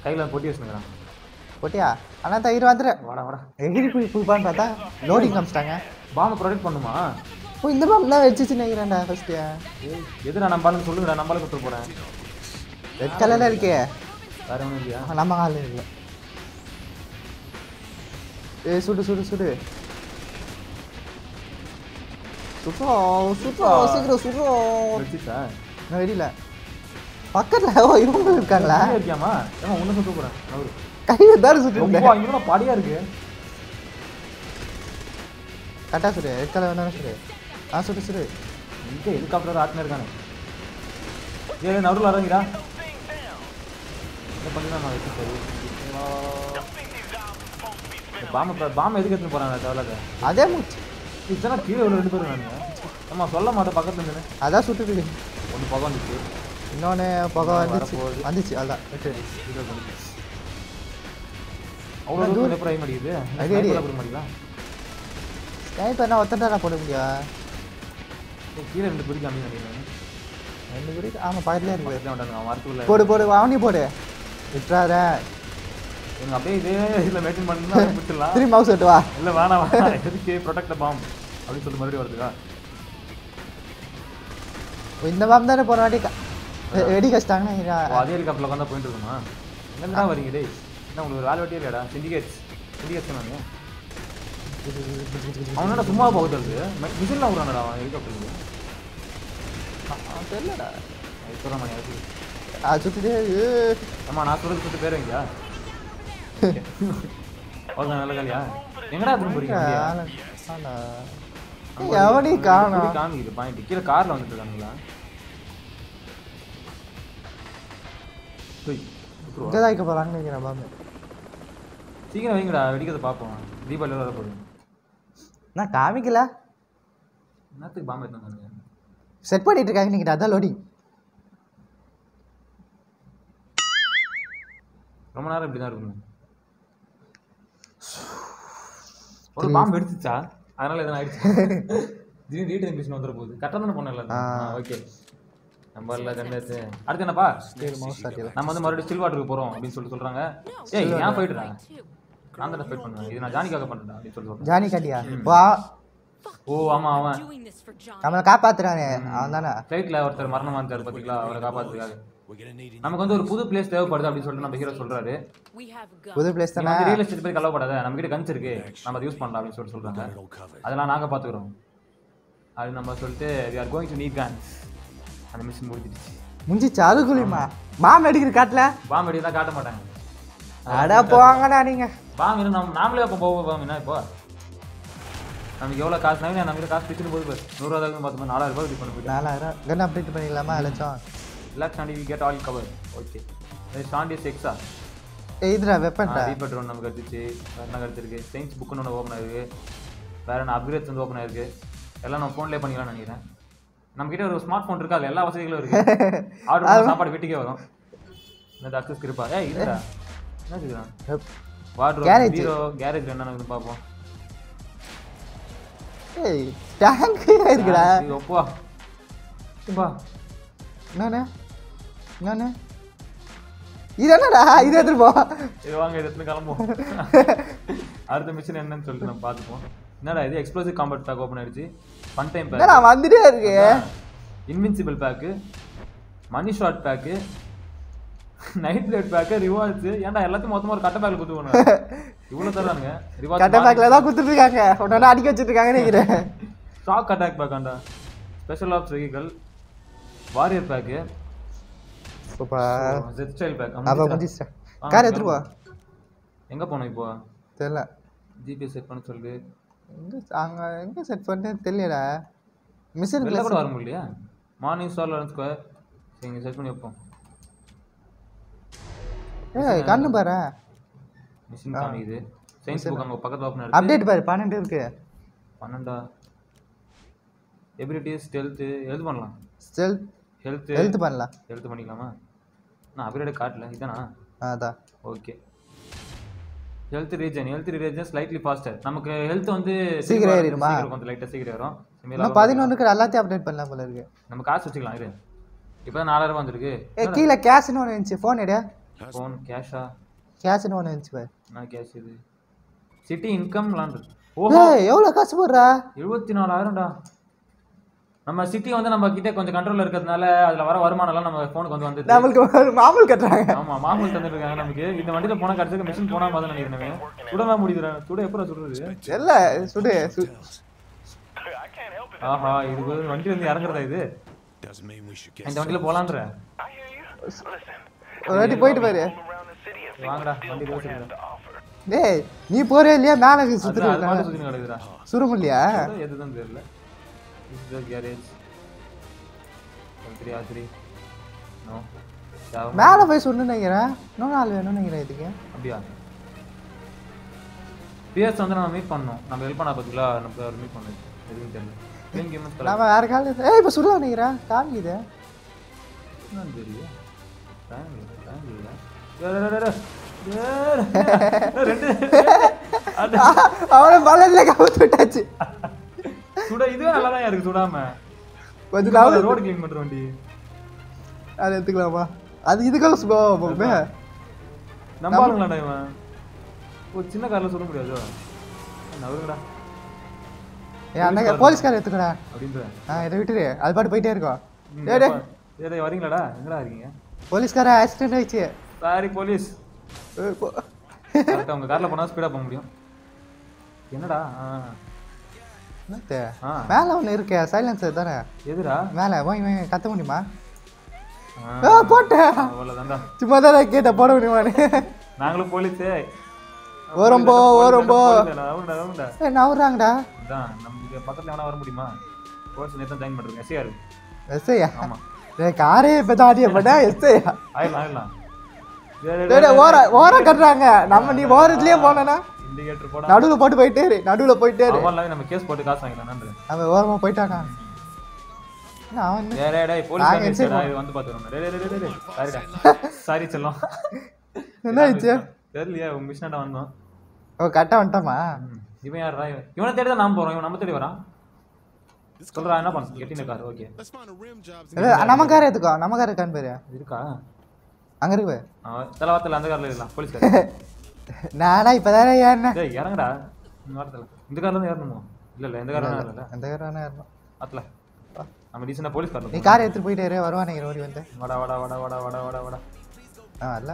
கையில் பொட்டி வச்சுருக்கிறான் போட்டியா ஆனால் தான் இரு வந்துடுறேன் வாடா வாடா எகிரி போய் போய்ப்பான்னு பார்த்தா லோடிங் காமிச்சிட்டாங்க பாம்பை ப்ரொடெக்ட் பண்ணுமா ஓ இந்த பாம்பு தான் வச்சுச்சு நினைக்கிறேன்டா ஃபஸ்ட்டு ஏய் எதுடா நம்பாலும் சொல்லுங்கடா நம்பாலும் கொடுத்துட்டு போகிறேன் ரெட் கலரில் இருக்கே வேற ஒன்றும் இல்லையா ஆ, நம்ம காலில் இல்லை ஏய் சுடு சுடு சுடு சுடுறோம் சுடுறோம் சீக்கிரம் சுடுறோம் வச்சுச்சா நான் வெடியில பக்கத்தில் ஓ இவங்க இருக்காங்களா இங்கே இருக்கியாமா ஏமா ஒன்று சுட்டு போகிறேன் அவரு கையை தான் சுட்டு ரொம்ப இங்கே படியா இருக்கு கரெக்டாக சுடு ரெட் கலர் வேணாலும் சுடு ஆ சுடு சுடு இங்கே ஹெலிகாப்டர் ஆட்டினே இருக்கானே ஏ நடுவில் இறங்கிடா என்ன பண்ணி நான் வச்சு சரி பாம்பு பாம்பு எதுக்கு எடுத்துன்னு போகிறாங்க தேவையில்லாத அதே மூச்சு இதுதானே கீழே உள்ள ரெண்டு பேரும் நான் ஆமா சொல்ல மாட்டேன் பக்கத்துல இருந்து அதான் சுட்டுது ஒன்று பக்கம் வந்துச்சு இன்னொன்று புகை வந்துச்சு வரப்போகுது. வந்துச்சு அதான் விட்டு கீழே வந்துச்சு அவ்வளோ தூரம் எப்படி அடிக்க மாட்டேங்குது அடி, அடி. sniper போட மாட்டீங்களா ஸ்னைப்பர்னா ஒத்தட்டா போட முடியும் ஏய், கீழே ரெண்டு பிடிக்க அப்படின்னு நினைக்கிறேன் ரெண்டு பேருக்கு ஆமாம் பக்கத்துலேயே இருக்கு பக்கத்துல மாட்டாங்க அவன் வரத்துக்குள்ள போடு போடு அவனி போடு விட்டுறாத எங்க அப்படியே இதே இதில் மெயின்டைன் பண்ணா விட்டுலாம் திரும்பி மவுஸ் விட்டு வா இல்லை வேணாம் வேணாம் எதுக்கு ப்ரொடெக்ட் பாம் அப்படின்னு சொல்லி மறுபடியும் வருதுக்கா இந்த பாம்பு தானே போன வாட்டி க- வெ- வெடி கச்சிட்டாங்கன்னா ஓ, அதே ஹெலிகாப்டர்ல உட்காந்து போயிட்டு இருக்குமா எங்கே தான் வரீங்க டேய் என்ன உங்களுக்கு ஒரு வேலை வெட்டியே இல்லையாடா சிண்டிகேட்ஸ் சிண்டிகேட்ஸ் நாங்கள் அவனோட சும்மா போகுது மிஷின்லாம் விடுறானடா அவன் ஹெலிகாப்டருக்கு தெரியலடா அது சொல்கிற மாதிரி அது அது சுட்டுட்டு ஆமா நான் சொல்றது சுட்டு பேர் வைங்க ஓகே நல்ல காலியா எங்கடா திரும்ப போறீங்க வண்டியை? எவனி காணும் இப்படி காமிக்குது பாயிண்ட் கீழே கார்ல வந்துட்டு இருக்காங்களா போய் விட்டுருவா. இங்கே தான் வைக்க போகிறாங்கன்னு நினைக்கிறேன் பாம்பு சீக்கிரம் வைங்கடா வெடிக்கிறத பார்ப்போம் தீபாவளி வர போகுது நான் காமிக்கல என்னத்துக்கு பாம்பு எடுத்து வந்தாங்க செட் பண்ணிட்டு இருக்காங்க நினைக்கிறேன் அதான் லோடிங் ரொம்ப நேரம் இப்படி தான் இருக்கணும் ஒரு பாம்பு எடுத்துச்சா அதனால எதனா ஆயிடுச்சு திடீர்னு ரீட்டைன் மிஷின் வந்துட போகுது கரெக்டாக தானே பண்ணல ஆ. ஓகே நம்ம இல்லை கண்டாச்சு அடுத்து என்னப்பா மவுஸ் சாட்டியில் நம்ம வந்து மறுபடியும் ஸ்டில் வாட்டருக்கு போறோம் அப்படின்னு சொல்லி சொல்றாங்க ஏய் ஏன் போயிட்டுறா நான் தான் ஃபைட் பண்ணுவேன் இது நான் ஜானிக்காக பண்ணுறேன் அப்படின்னு சொல்லி சொல்றேன் ஜானி கட்டியா வா ஓ ஆமா அவன் Doing this for John. நம்மளை காப்பாத்துறானே அவன் தானே ஃப்ளைட்ல ஒருத்தர் மரணமா இருந்தார் பாத்தீங்களா அவரை காப்பாத்துக்காக நமக்கு வந்து ஒரு புது பிளேஸ் தேவைப்படுது அப்படின்னு சொல்லிட்டு நம்ம ஹீரோ சொல்றாரு We have guns. புது பிளேஸ் நீ தானே வந்து ரியல் எஸ்டேட் போய் கலவப்படாத நம்ம கிட்ட கன்ஸ் இருக்கு நம்ம அதை யூஸ் பண்ணலாம் அப்படின்னு சொல்லிட்டு சொல்றாங்க அதெல்லாம் நாங்க பாத்துக்கிறோம் அது நம்ம சொல்லிட்டு we are going to need guns அந்த மிஷின் முடிஞ்சிடுச்சு முடிஞ்சிச்சு அதுக்குள்ளயுமா பாம்பு அடிக்கிற காட்டுல பாம்பு வெடி தான் காட்ட மாட்டாங்க அட போங்கடா நீங்க பாம்பு இன்னும் நம்ம நாமளே அப்போ போவோம் பாம்பு என்ன இப்போ நமக்கு எவ்வளோ காசு நவீன நம்ம கிட்ட காசு பிச்சுட்டு போகுது பாரு. நூறுரூவா தான் பார்த்தோம் நாலாயிரம் ரூபாய் இப்படி பண்ண போயிட்டு நாலாயிரம் கன் அப்டேட் பண்ணிக்கலாமா லட்சம் ரிலாக்ஸ் ஆண்டி கெட் ஆல் கவர் ஓகே ஸ்டாண்டி செக்ஸா ஏய் இதுடா வெப்பன்டா ரீபட் ஒன்று நமக்கு எடுத்துச்சு வேறு என்ன கிடச்சிருக்கு சயின்ஸ் புக்குன்னு ஒன்று ஓப்பன் ஆயிருக்கு வேறு என்ன அப்கிரேட்ஸ் வந்து ஓப்பன் ஆயிருக்கு எல்லாம் நம்ம ஃபோன்லேயே பண்ணிக்கலாம்னு நினைக்கிறேன் நம்மக்கிட்ட ஒரு ஸ்மார்ட் ஃபோன் இருக்கா அதுல எல்லா வசதிகளும் இருக்கு ஆர்டர் பண்ண சாப்பாடு வீட்டுக்கே வரும் இந்த அக்சஸ் இருப்பா ஏய் இல்லைடா என்ன இருக்குதான் வார்ட்ரோப் Garage. பீரோ கேரேஜ் என்ன இருக்குது பார்ப்போம் ஏய் டேங்க் இருக்குடா இது ஒப்பா ஒப்பா என்னண்ணே என்னண்ணே இது என்னடா இது எடுத்துட்டு போ இது வாங்க இது எடுத்துன்னு கிளம்புவோம் அடுத்த மிஷின் என்னன்னு சொல்லிட்டு நம்ம பார்த்துப்போம் என்னடா இது எக்ஸ்ப்ளோசிவ் காம்பேட் பேக் ஓப்பன் ஆயிடுச்சு ஃபன் டைம் பேக் என்னடா வந்துட்டே இருக்கு invincible pack money shot pack night blade pack rewards ஏன்டா எல்லாத்தையும் மொத்தமா ஒரு கட்ட பேக்ல குத்து போனாங்க இவ்வளவு தரானுங்க கட்ட பேக்ல ரிவார்ட்ஸ் தான் குடுத்துட்டு இருக்காங்க உடனே அடிக்க வச்சுட்டு இருக்காங்கன்னு நினைக்கிறேன் ஷாக் அட்டாக் பேக்காண்டா special ops vehicle warrior pack super jet style pack அப்ப முடிச்சிட்டேன் கார் எடுத்துட்டு போ எங்க போனோம் இப்போ தெரியல ஜிபிஎஸ் செட் பண்ண சொல்லு எங்க அங்க எங்க செட் பண்ணேன்னு தெரியலடா மிஷின் வெளில கூட வர முடியலையா மார்னிங் ஸ்டார் லெவன் ஸ்கொயர் இங்கே செட் பண்ணி வைப்போம் ஏய் கண்ணு பாரு மிஷின் காமிக்குது சயின்ஸ் புக் அங்கே பக்கத்தில் ஓப்பன் இருக்கு அப்டேட் பாரு பன்னெண்டு இருக்கு பன்னெண்டா எபிலிட்டிஸ் ஹெல்த்து எழுது பண்ணலாம் ஸ்டெல்த் ஹெல்த்து ஹெல்த் பண்ணலாம் ஹெல்த் பண்ணிக்கலாமா நான் அப்கிரேட் காட்டல இதானா அதான் okay health regen health regen slightly faster நமக்கு ஹெல்த் வந்து சீக்கிரம் திரும்ப ஏறிடுமா? சீக்கிரம் கொஞ்சம் லைட்டாக சீக்கிரம் வரும் இன்னும் பதினொன்றுக்கு எல்லாத்தையும் அப்டேட் பண்ணலாம் போல இருக்கு நம்ம காசு வச்சுக்கலாம் இரு இப்போ தான் நாலாயிரம் வந்திருக்கு ஏ கீழே கேஷ்னு ஒன்று இருந்துச்சு ஃபோன் எடு ஃபோன் கேஷா கேஷ்னு ஒன்று இருந்துச்சு பாரு என்ன கேஷ் இது சிட்டி இன்கம்லாம் இருக்கு ஓஹோ ஏய் எவ்வளோ காசு போடுறா எழுபத்தி நாலாயிரம்டா நம்ம சிட்டி வந்து நம்ம கிட்ட கொஞ்சம் கண்ட்ரோல்ல இருக்கிறதுனால அதுல வர வருமானம் எல்லாம் நம்ம ஃபோனுக்கு வந்து வந்து நம்மளுக்கு ஒரு மாமூல் கட்டுறாங்க ஆமா மாமூல் தந்துருக்காங்க நமக்கு இந்த வண்டியில போனா கடைசிக்கு மிஷின் போனா மாதிரி நினைக்கிறேன் சுடலாம் முடியுதுடா சுட எப்பறம் சுடுறது இல்ல சுடு சு- ஆஹா இது ஒரு வண்டி வந்து இறங்குறதா இது Doesn't mean we should get இந்த வண்டியில போலான்ற ஒரு வாட்டி போயிட்டு பாரு வாங்கடா வண்டி யோசிக்கிறேன் டேய் நீ போறே இல்லையா மேலே அது சுத்துட்டு அது பாட்டு சுத்தின்னு கிடக்குதுடா சுரும் இல்லையா அதான் எதுதான் தெரியல is the garage three R three no மேலே போய் சுடணும்னு நினைக்கிறேன் இன்னும் நாள் வேணும்னு நினைக்கிறேன் இதுக்கு அப்படியா பிஎஸ் வந்து நம்ம மீட் பண்ணோம் நம்ம ஹெல்ப் பண்ண பார்த்தீங்களா நம்ம அவர் மீட் பண்ணது எதுவும் தெரியல கேம் கேம் நம்ம வேற கால ஏய் இப்போ சுடலாம் நினைக்கிறேன் காமிக்குது என்னன்னு தெரியல டைம் இல்லை டைம் இல்லை டேய், டேய், டேய், டேய். டேய், ரெண்டு அது அவனை பலன்ல கவுத்து விட்டாச்சு சுட இதுவே நல்லா தான் இருக்கு சுடாம கொஞ்சம் நாள் ரோடு க்ளீன் பண்ற வண்டி அதை எடுத்துக்கலாமா அது இதுக்கெல்லாம் சுபம் போகுமே நம்ம ஆளுங்களாடா இவன் ஒரு சின்ன கார்ல சொல்ல முடியாது நவருங்கடா ஏன் அந்த போலீஸ்கார எடுத்துக்கடா அப்படின்ற ஆ இதை விட்டுரு அது பாட்டு போயிட்டே இருக்கோம் ம், டேய், டேய். அப்பா, டேய், டேய், வரீங்களாடா எங்கடா இருக்கீங்க போலீஸ்கார ஆக்சிடென்ட் ஆயிடுச்சு சாரி போலீஸ் ஏய், போ. கரெக்டா உங்க கார்ல போனா ஸ்பீடா போக முடியும் என்னடா ஆ. என்னத்து? ஆ. மேல ஒண்ணு இருக்கே சைலன்சர் தானே எதுடா மேல போய் போய் கத்த முடியுமா ஆ, ஆ, போட்டேன் அவ்வளவுதான்டா சும்மா தான் கேட்ட போட முடியுமான்னு நாங்களும் போலீஸே ஓரம் போ, ஓரம் போ. அவங்கடா ஏய் நவுறாங்கடா அதான் நமக்கு பக்கத்துல வேணா வர முடியுமா கோர்ஸ் நேற்று ஜாயின் பண்ணுறேன் எஸ்ஐஆர் எஸ்ஐயா ஆமா டேய் காரே இப்போ தான் ஆடிய மாட்டா எஸ்ஐயா ஆயிடலாம் ஆயிடலாம் டேய் டேய், ஓர ஓரம் கட்டுறாங்க நம்ம நீ ஓரத்துலயே போனா இண்டிகேட்டர் போட நடுவுல போட்டு போயிட்டே இரு நடுவுல போயிட்டே இரு அவன்லாம் நம்ம கேஸ் போட்டு காசு வாங்கிக்கலாம் நன்றி அவன் ஓரமா போயிட்டானா என்ன அவன் என்ன? டேய் டேய் டேய் போலீஸ் நாங்க வந்து எஸ்ஐ இது வந்து பாத்துறோம் டேய் டேய் டேய் டேய் சாரிடா சாரி செல்லம் என்ன ஆயிடுச்சு தெரியலையே உங்க மிஷினாட்ட வந்தோம் ஓ கரெக்டா வந்துட்டாமா ம். இவன் யாரா இவன் இவனை தேடி தான் நாம போறோம் இவன் நம்ம தேடி வரான் சொல்றா என்ன பண்ண கெட்டின car okay Let's find a rim job. இல்ல, நம்ம கார் எடுத்துக்கோ நம்ம கார் இருக்கான்னு பாரு இருக்கா அங்க இருக்கு பாரு. அவன் தலைவாத்துல அந்த கார்ல இருக்கலாம் போலீஸ் கார் நானா இப்பதானே ஏறினேன் டேய் இறங்குடா இந்த வாரத்துல இந்த கார்ல இருந்து ஏறணுமோ இல்ல இல்ல இந்த கார்ல இல்ல அந்த கார் வேணா ஏறணும் ஆத்துல நம்ம டீசனா போலீஸ் கார்ல நீ கார் எடுத்துட்டு போயிட்டே இரு வருவானே ஓடி வந்து வாடா வாடா வாடா வாடா வாடா வாடா வாடா ஆ இல்ல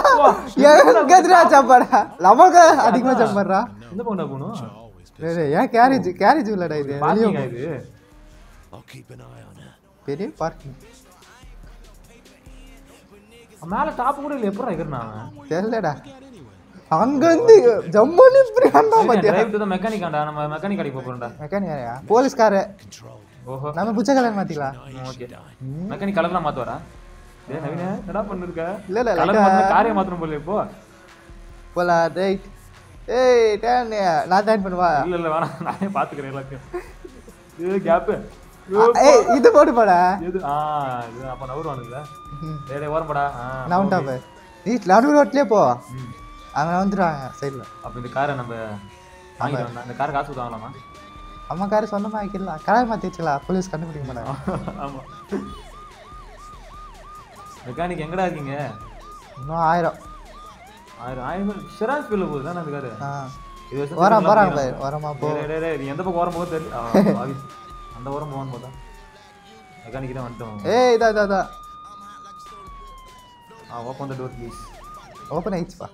எதுரா சாப்பாடா நமக்கு அதிகமா சாப்பாடுறா எந்த பக்கம் போகணும் Always டேய், டேய், ஏன் கேரேஜ் கேரேஜ் இல்லடா இது வெளியே பாத்தீங்க இது I'll keep an eye on her. பெரிய பார்க்கிங் மேல டாப் கூட இல்ல எப்பறம் இருக்கிறனா அவன் தெரியலடா அங்க இருந்து ஜம்முன்னு இப்படி வந்தா பாத்தியா டிரைவ் டு த மெக்கானிக் ஆண்டா நம்ம மெக்கானிக் கடைக்கு போக போறோம்டா மெக்கானிக்கா போலீஸ்கார Control. ஓஹோ நம்ம புச்ச கல்யாணம் மாத்திக்கலாம் ஓகே மெக்கானிக் கலர்லாம் மாத்து வரா டேய் நவீன என்னடா பண்ணிருக்க இல்ல, இல்ல, கலர் light ஆ- மாத்தின காரியம் மாத்திரம் போல இப்போ போலாம் ரைட் ஏய் டேன் நான் டேன் பண்ணுவா இல்ல இல்ல வேணாம் நானே பாத்துக்கிறேன் எல்லாத்தையும் இது கேப் ஏய் இது போட்டு போடா எது ஆ இது அப்ப நவருவானுல்ல டேய் டேய் ஓரம் போடா ஆ, நான் okay. பாரு நீ நடு ரோட்லயே போ ம். அங்க வந்துடுவாங்க சைடில் அப்ப இந்த காரை நம்ம வாங்கிட்டு வந்தா இந்த கார் காசு கொடுத்தாங்களாமா அம்மா காரு சொந்தமா ஆக்கிடலாம் கலர் மாத்தி வச்சுக்கலாம் போலீஸ் கண்டுபிடிக்க மாட்டாங்க ஆமா மெக்கானிக் எங்கடா இருக்கீங்க இன்னும் ஆயிரம் ஆயிரம் ஆயிரம் சிராஜ் பில்ல போகுது தானே அந்த காரு ஆ இது வச்சு ஓரம் திரும்பலாம் போறாங்க முடியாது. பாரு ஓரமா போ டேய், டேய், டேய், நீ எந்த பக்கம் ஓரம் போக தெரியல ஆ, பாவி. அந்த ஓரம் போவான்னு பார்த்தா மெக்கானிக் தான் வந்துட்டோம் ஏய் இதா இதா இதா ஆ open the door please open ஆயிடுச்சுப்பா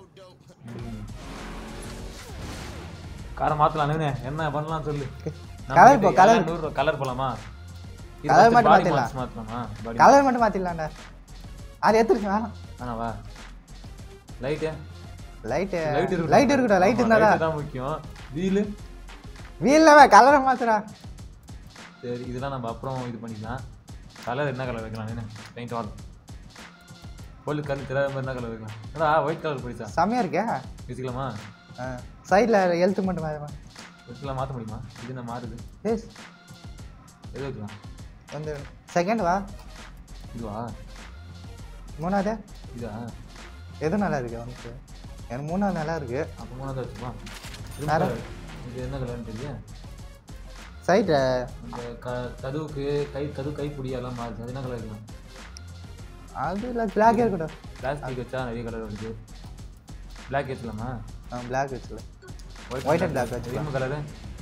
காரை மாத்தலாம் அண்ணே. என்ன பண்ணலாம் சொல்லு Colour போ, colour. நூறு கலர் போலாமா Colour மட்டும் மாத்திடலாம். மாத்தலாமா Body கலர் மட்டும் மாத்திடலாம்டா அது எடுத்துருக்கு வேணாம் ஆனாவா லைட்டு லைட்டு லைட் இருக்கு லைட் இருக்குடா லைட் இருந்தாடா தான் முக்கியம் வீலு வீல்ல கலரை மாத்துடா சரி இதெல்லாம் நம்ம அப்புறம் இது பண்ணிக்கலாம் கலர் என்ன கலர் வைக்கலாம் என்ன பெயிண்ட் வால் பொல்லு கல் தெரியாத மாதிரி என்ன கலர் வைக்கலாம் என்னடா ஒயிட் கலர் பிடிச்சா செம்மையா இருக்கே வச்சுக்கலாமா சைடில் எழுத்து மட்டும் மாறுமா வச்சுக்கலாம் மாற்ற முடியுமா இது என்ன மாறுது ஏய் எது வைக்கலாம் வந்து செகண்ட் வா இதுவா மூணாவது இதா எது நல்லா இருக்கு உனக்கு எனக்கு மூணாவது நல்லா இருக்கு அப்போ மூணாவது வச்சுக்கலாம் வேற? இது என்ன கலர்னு தெரியல சைடு அந்த க கதவுக்கு கை கதவு கைப்பிடி எல்லாம் மாறுது அது என்ன கலர் இருக்கலாம் அது இல்லை பிளாக்கே இருக்கட்டும் பிளாஸ்டிக் வச்சா நிறைய கலர் வருது பிளாக் வச்சலாமா பிளாக் வச்சுல White and black வச்சுக்கலாம். க்ரீம் கலரு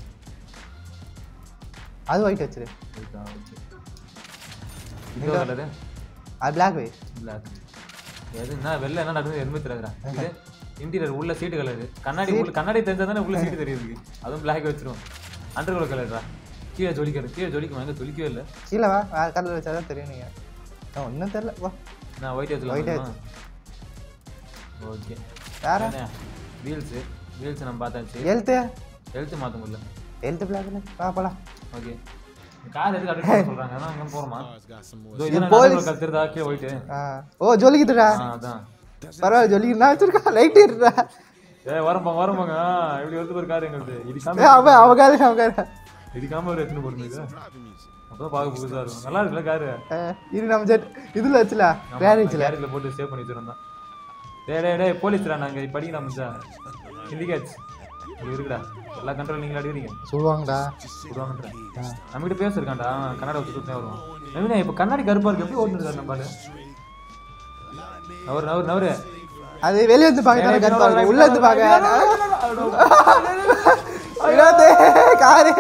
அது ஒயிட் வச்சிரு இந்த கலரு அது பிளாக் வை பிளாக் எது என்ன வெளில என்ன நடக்குது எதுவுமே தெரியாதுடா இது இன்டீரியர் உள்ள சீட்டு கலரு கண்ணாடி உள்ள கண்ணாடி தெரிஞ்சா தானே உள்ள சீட்டு தெரியுது அதுவும் பிளாக் வச்சிரும் அண்டர் கலர் கலர்டா கீழே ஜொலிக்கிறது கீழே ஜொலிக்குமா எங்க ஜொலிக்கவே இல்லை கீழே வா வேற கலர் வச்சா தான் தெரியும் நீங்கள் ஒன்றும் தெரில வா நான் ஒயிட் White வச்சுலாம் ஓகே வேற வீல்ஸு வீல்ஸ் நம்ம பார்த்தாச்சு எழுத்து ஹெல்த் மாற்ற முடியல எழுத்து பிளாக் வா போலாம் ஓகே கார் எதுக்கு அட்ரஸ் சொல்றாங்க அதான் அங்கே போகிறோமா Car's got some more. இதோ இது police- கத்துறதா கீழே போயிட்டு ஆ ஓ ஜொலிக்குதுடா ஆ அதான் பரவாயில்ல ஜொலிக்குதுண்ணா வச்சிருக்கா லைட் இருடா ஏ வரப்பா வரப்பாங்க இப்படி வந்து ஒரு கார் எங்களுக்கு ஏ இடிக்காம அவன் அவகாரு அவகாரு இடிக்காம ஒரு எத்தனை போடுங்க இது Driving music. அப்பதான் பார்க்க புதுசா இருக்கும் நல்லா இருக்குல்ல காரு இது நம்ம ஜெட் இதில் வச்சுல கேரேஜில் கேரேஜ்ல போட்டு சேவ் பண்ணி வச்சிருந்தோம் டேய் டேய் டேய் போலீஸ்டா நாங்க படிக்கலாம் மச்சா இண்டிகேட்ஸ் இது இருக்குடா எல்லா கண்ட்ரோல் நீங்க அடிக்கிறீங்க சொல்லுவாங்கடா விடுவாங்கன்ற நம்ம கிட்ட பேசிருக்கான்டா அவன் கண்ணாடி வச்சு சுத்தம் வருவான் நவீனா இப்போ கண்ணாடி கருப்பா இருக்கு எப்படி ஓட்டுறாரு நம்ம ஆளு? நவரு நவரு நவரு அது வெளியே வந்து பார்க்க தானே கருப்பா இருக்கும் உள்ள இருந்து பார்க்க காரு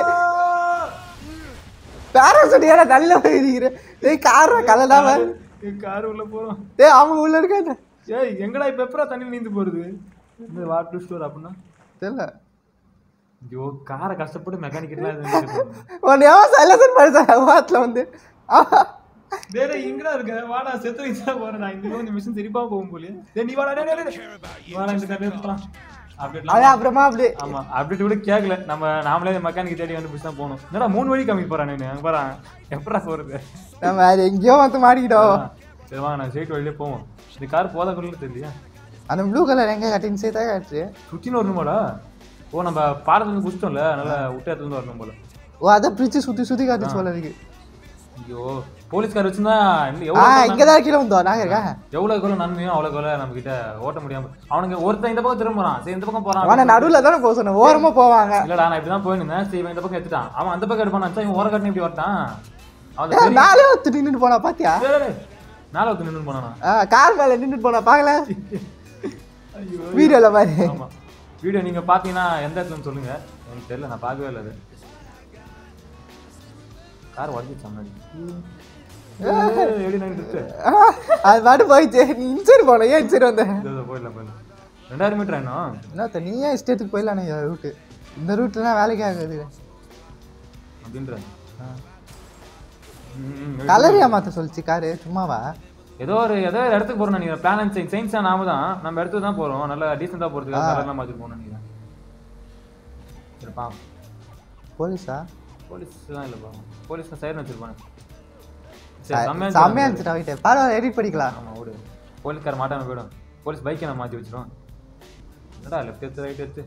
பேரசூட் ஏடா நல்ல இருக்கிறேன் டேய் கார் கலடாம கார் உள்ள போறோம் டேய் அவங்க உள்ள இருக்காங்க ஏய் எங்கடா இப்ப எப்பரா தண்ணி நீந்து போறது இந்த வாட்டர் ஸ்டோர் அப்படின்னா தெரியல ஐயோ காரை கஷ்டப்பட்டு மெக்கானிக்கெல்லாம் இது உன்னை எவன் சைலன்சர் படிச்சா வாட்டில் வந்து ஆமா. வேற எங்கடா இருக்க வாடா செத்து வைச்சா போறேன் நான் இந்த இந்த மிஷின் சிரிப்பா போகும் போலயே டேய் நீ வாடா டேய், டேய், டேய். வாடா இந்த கதை போலாம் அப்டேட் அது அப்புறமா அப்படி ஆமா அப்டேட் கூட கேட்கல நம்ம நாமளே மெக்கானிக் தேடி வந்து தான் போகணும் என்னடா மூணு வழி கம்மி போறான் நீ அங்க பாரு எப்படா போறது நம்ம வேற எங்கேயோ வந்து மாட்டிக்கிட்டோம் சரி வாங்க நான் ஸ்ட்ரெயிட் வழியிலே போவோம் இந்த கார் போதா கொள்ள தெரியலையா அந்த ப்ளூ கலர் எங்க கட்டிங் சேர்த்தா காட்டுச்சு சுத்தின்னு வரணுமாடா ஓ நம்ம பாடத்துல இருந்து குடிச்சிட்டோம்ல அதனால விட்டு இடத்துல இருந்து வரணும் போல ஓ அதை பிரிச்சு சுத்தி சுத்தி காட்டுச்சு போல இருக்கு ஐயோ போலீஸ்கார் வச்சிருந்தா இன்னும் ஆ எவ்வளவு இங்க தான் கீழே வந்தோம் நாங்க இருக்கா எவ்வளவு எவ்வளவு நன்மையும் அவ்வளவு எவ்வளவு நம்ம கிட்ட ஓட்ட முடியாம அவனுங்க ஒருத்தன் இந்த பக்கம் திரும்புறான் சரி இந்த பக்கம் போறான் அவனை நடுவுல தானே போக சொன்னேன் ஓரமா போவாங்க இல்லடா நான் இப்படிதான் போயிருந்தேன் சரி இவன் இந்த பக்கம் எடுத்துட்டான் அவன் அந்த பக்கம் எடுப்பான் நினைச்சா இவன் ஓர கட்டி இப்படி வரட்டான் அவன் ஏய், மேலே ஒத்து நின்றுட்டு போனா பாத்தியா மேல ஒருத்தன் நின்று போனானா ஆ, கார் மேல நின்றுட்டு போனா பாக்கல வீடியோல பாரு ஆமா வீடியோ நீங்க பாத்தீங்கன்னா எந்த இடத்துலன்னு சொல்லுங்க எனக்கு தெரியல நான் பார்க்கவே இல்லை அது கார் உடஞ்சிச்சா முன்னாடி ஏய், எப்படி நின்றுட்டு ஆ, அது பாட்டு போயிடுச்சு நீ இன்சைடு போன ஏன் இன்சைடு வந்த போயிடலாம் போயிடலாம் ரெண்டாயிரம் மீட்டர் ஆயிடும் என்னத்த நீ ஏன் இஷ்டத்துக்கு போயிடலாம் ரூட்டு இந்த ரூட்லாம் வேலைக்கு ஆகுது அப்படின்ற ம், ம், கலர் ஏமாத்த சொல்லிச்சு காரு சும்மாவா ஏதோ ஒரு ஏதோ ஒரு இடத்துக்கு போறோம் நினைக்கிறேன் பிளான் அண்ட் சயின்ஸ் சயின்ஸ் நாம தான் நம்ம இடத்துக்கு தான் போறோம் நல்லா டீசெண்டா போறதுக்கு கலர்லாம் மாத்திட்டு போகணும்னு நினைக்கிறேன் இருப்பா போலீஸா போலீஸ் தான் இல்லைப்பா போலீஸ் சைரன் வச்சிருப்பாங்க சரி செம்மையா செம்மையா இருந்துச்சு. இருந்துச்சுடா வீட்டு பரவாயில்ல எடிட் பண்ணிக்கலாம் ஆமா விடு போலீஸ்கார் மாட்டாம போயிடும் போலீஸ் பைக்கை நம்ம மாற்றி வச்சிரும் என்னடா லெஃப்ட் எடுத்து ரைட் எடுத்து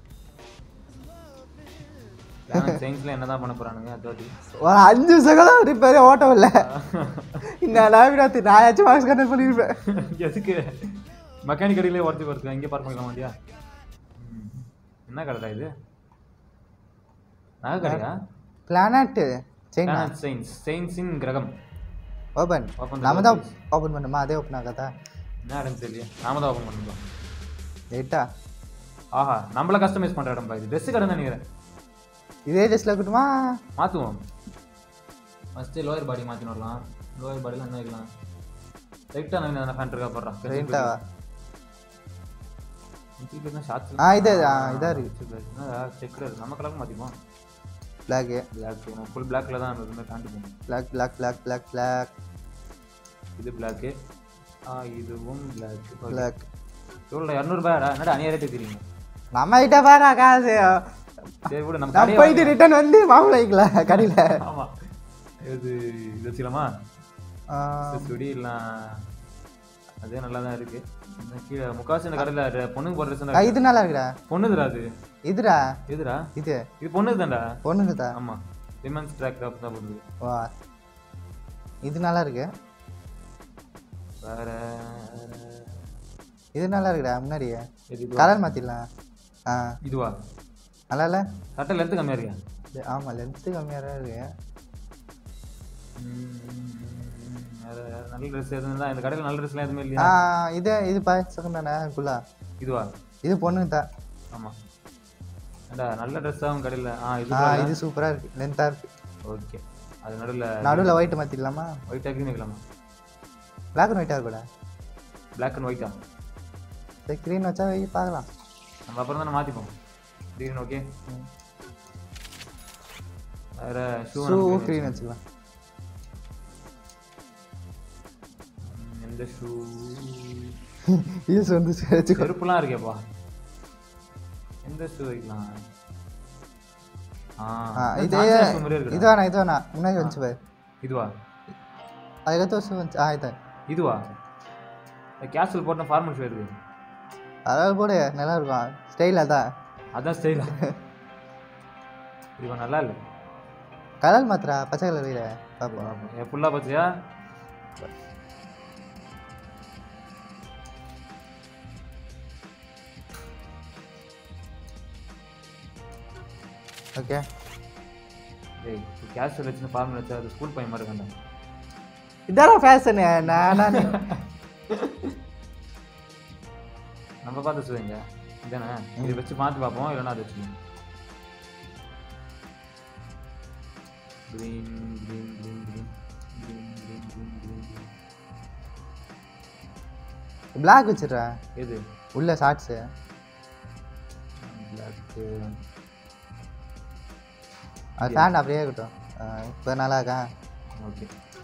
சயின்ஸ்ல என்னதான் பண்ண போறானுங்க அதாட்டி ஒரு அஞ்சு செகண்ட் ரிப்பேர் ஓட்டம் இல்லை இந்த நாவிடாத்து நான் ஆச்சும் வாய்ஸ் கண்டக்ட் பண்ணியிருப்பேன் எதுக்கு மெக்கானிக் கடையிலே உடச்சி போறதுக்கு இங்கே பார்க் பண்ணிக்கலாம் மாட்டியா ம். என்ன கடைடா இது நகை கடையா பிளானட் சைனா சயின்ஸ் சயின்ஸின் கிரகம் ஓப்பன் Open நம்ம the தான் door, ஓப்பன் பண்ணுமா அதே ஓப்பன் ஆகாதா என்ன இடம் தெரியல நாம தான் ஓப்பன் பண்ணிருக்கோம் லேட்டா ஆஹா நம்மள கஸ்டமைஸ் பண்ற இடம்பா இது ட்ரெஸ் கடை தான் நினைக்கிறேன் இதே ட்ரெஸ்ல இருக்கட்டுமா மாற்றுவோம் ஃபஸ்ட்டு லோயர் பாடி மாற்றின்னு வரலாம் லோயர் பாடியில் என்ன வைக்கலாம் ரைட்டாக நான் ஃபேண்ட் இருக்கா போடுறான் ரைட்டா ஷார்ட்ஸ் ஆ, இது, ஆ, இதா இருக்கு. செக்குலர் நம்ம கலருக்கு மாற்றிப்போம் பிளாக் பிளாக் ஃபுல் பிளாக்ல தான் நம்ம இதுமாதிரி பேண்ட் போகணும் black black black black black இது பிளாக்கு ஆ இதுவும் பிளாக் பிளாக் எவ்வளோ இரநூறுபாடா என்னடா அநியாய ரேட்டு தெரியுங்க நம்ம கிட்ட பாரு காசு சரி விட நம்ம நான் கடையை போயிட்டு ரிட்டர்ன் வந்து மாமூல் வாங்கிக்கலாம் கடையில் ஆமாம் இது இது வச்சுக்கலாமா சுடிலாம் அதே நல்லா தான் இருக்கு இன்னும் கீழே முக்காவாசி இந்த கடையில் பொண்ணுங்க போடுற ட்ரெஸ் இது நல்லா இருக்குடா பொண்ணுதுடா அது இதுடா எதுடா இது இது பொண்ணுது தான்டா பொண்ணுங்கதா ஆமா விமன்ஸ் ட்ராக் டாப் தான் போடுது வா இது நல்லா இருக்கு வேற இது நல்லா இருக்குடா முன்னாடியே எது இதுவா? கலர் மாற்றிடலாம் ஆ இதுவா நல்லா இல்லை சட்டை லென்த்து கம்மியா இருக்கா ஆமாம் லென்த்து கம்மியாக தான் இருக்கு ம், வேற நல்ல ட்ரெஸ் எதுவும் இருந்தா இந்த கடையில் நல்ல ட்ரெஸ்லாம் எதுவுமே ஆ இல்லையா இது இது பா செகண்ட் தானே குல்லா இதுவா இது பொண்ணுங்க தான் ஆமா ஏண்டா நல்ல ட்ரெஸ்ஸாகவும் கடையில் ஆ இது ஆ இது சூப்பராக இருக்கு லென்த்தாக இருக்கு ஓகே அது நடுவில் நடுவில் ஒயிட் மாற்றிடலாமா ஒயிட்டாக க்ரீன் வைக்கலாமா பிளாக் அண்ட் ஒயிட்டாக கூட பிளாக் அண்ட் ஒயிட்டா சரி க்ரீன் வச்சா வை பார்க்கலாம் நம்ம அப்புறம் தானே மாற்றிப்போம் க்ரீன் ஓகே வேற ஷூ ஷூ க்ரீன் வச்சுக்கலாம் எந்த ஷூ யூஸ் வந்து வச்சுக்கோ செருப்புலாம் இருக்கேப்பா எந்த ஷூ வைக்கலாம் ஆ ஆ இது நாச்சியா shoe மாதிரியே இது இருக்குடா. வேணாம் இது வேணாம் முன்னாடி வந்துச்சு பாரு இதுவா அதுக்கடுத்து ஷூ வந்துச்சு ஆ இது இதுவா கேஷுவல் போட்ட ஃபார்மல் ஷூ இருக்கு அதாவது போடு நல்லா இருக்கும் ஸ்டைல் அதான் அதான் ஸ்டைலா இது நல்லா இல்லை கலர் மாத்திரா பச்சை கலர் வைர பார்ப்போம் என் ஃபுல்லாக பார்த்தியா ஓகே டேய் கேஷுவல் வச்சுன்னு ஃபார்மல் வச்சா அது ஸ்கூல் பையன் மாதிரி இருக்கேன் இதான ஃபேஷனு நான் நான் நம்ம பார்த்து வச்சுருவீங்க இதானே இது வச்சு மாற்றி பார்ப்போம் இல்லைன்னா அது வச்சுக்கோங்க green green green green green green green green green black வச்சிடுறா எது உள்ள ஷார்ட்ஸு பிளாக்கு அது ஃபேன் அப்படியே இருக்கட்டும் இப்போ நல்லா இருக்கா ஓகே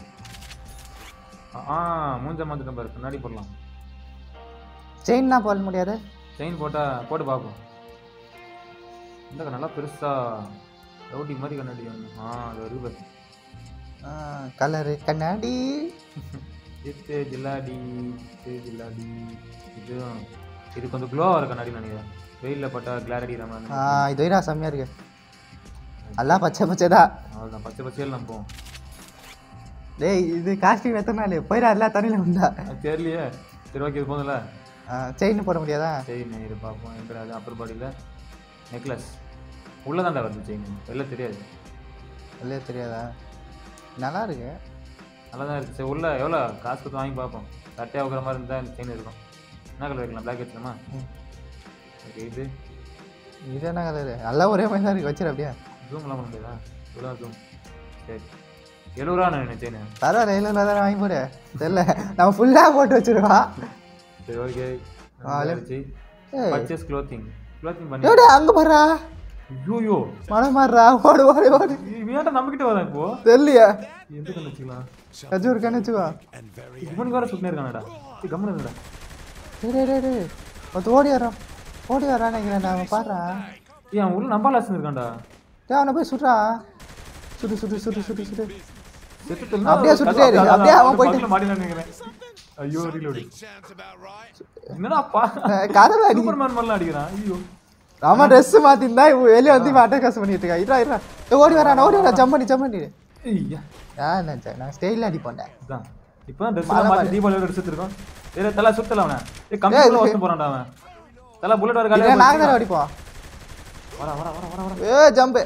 ஆ மூஞ்ச மாற்றிட்டு பாரு கண்ணாடி போடலாம் செயின் தான் போட முடியாது செயின் போட்டால் போட்டு பார்ப்போம் இந்த நல்லா பெருசாக ரவுடி மாதிரி கண்ணாடி வேணும் ஆ அது வருது பாரு கலரு கண்ணாடி இது ஜில்லாடி இது ஜில்லாடி இது இது கொஞ்சம் க்ளோ ஆகிற கண்ணாடி நினைக்கிறேன் வெயிலில் பட்டா கிளாரிட்டி நம்ம ஆ இது வைரா செம்மையாக இருக்கு எல்லாம் பச்சை பச்சை தான் அவ்வளோதான் பச்சை பச்சையில் நம்ம போவோம் டேய் இது காஸ்டியூம் எத்தனை நாள் போயிடா எல்லாம் தண்ணியில் உண்டா அது தெரியலையே சரி ஓகே இது போதும்ல செயின் போட முடியாதா செயின் இது பார்ப்போம் எங்கே அது அப்பர் பாடியில் நெக்லஸ் உள்ளதாண்டா வருது செயின் வெளில தெரியாது இல்லையே தெரியாதா நல்லா இருக்கு நல்லா தான் இருக்குது சரி உள்ள எவ்வளோ காசு கொடுத்து வாங்கி பார்ப்போம் கட்டையாக வைக்கிற மாதிரி இருந்தால் செயின் இருக்கும் என்ன கலர் வைக்கலாம் பிளாக் வச்சுக்கலாமா ம். ஓகே இது இது என்ன கலரு எல்லாம் ஒரே மாதிரி தான் இருக்கு வச்சிரு அப்படியே ஜூம்லாம் பண்ண முடியாதா இவ்வளோ ஜூம் சரி எழுபது ரூபா நான் செயின் பரவாயில்ல இல்லை தானே வாங்கி போடு தெரியல நம்ம ஃபுல்லாக போட்டு வச்சிருவா சரி ஓகே ஆளு. ஏய். பர்ச்சேஸ் க்ளோத்திங் க்ளோத்திங் பண்ணி ஏடா அங்கே பாடுறா ஐயோ மழை மாறுறா ஓடு ஓடு ஓடு இவன்ட்ட நம்மகிட்ட வரேன் இப்போ தெரியலையா எந்த கண்ணு வச்சுக்கலாம் கஜு இருக்கான்னு வச்சுக்கோ And very இவனுக்கு வேற சுட்டினே இருக்கானடா சரி கம்மன் இருங்கடா டேய் டேய், டேய் டேய் ஒருத்த ஓடி வரோம் ஓடி வரான்னு நினைக்கிறேன் அவன் பாடுறான் ஏய் அவன் உள்ள நம்பால் ஆசன் இருக்கான்டா டேய் அவனை போய் சுடுறா சுடு சுடு சுடு சுடு சுடு செத்துட்டு அப்படியே சுட்டுட்டே இரு, அப்படியே அவன் போயிட்டு- மாட்டிலாம் நினைக்கிறேன் ஐயோ ரீலோடு sounds about right. என்னடா பா கதவை அடி சூப்பர்மேன் மாதிரிலாம் அடிக்கிறான் ஐயோ அவன் ட்ரெஸ் மாத்திருந்தா இவன் வெளியே வந்து இவன் அட்டகாசம் பண்ணிட்டு இருக்கா இருடா இருடா ஏய், ஓடி வரான் ஓடி வரா ஜம்ப் பண்ணி ஜம்ப் பண்ணி ஐயா ஏன் நினைச்சேன் நான் ஸ்டைலில் அடி போண்டேன் இதான் இப்போ ட்ரெஸ் மாற்றி தீபாவளியோட ட்ரெஸ் எடுத்துருக்கோம் ஏய் தலை சுத்தல அவனை ஏய் ஏய், கம்ப்யூட்டர் இது- வச்சு போறான்டா அவன் தலை புல்லட் வர இல்லை காலையில நாங்கள் தானே அடிப்போம் வர வர வர வர வர ஏ ஜம்பு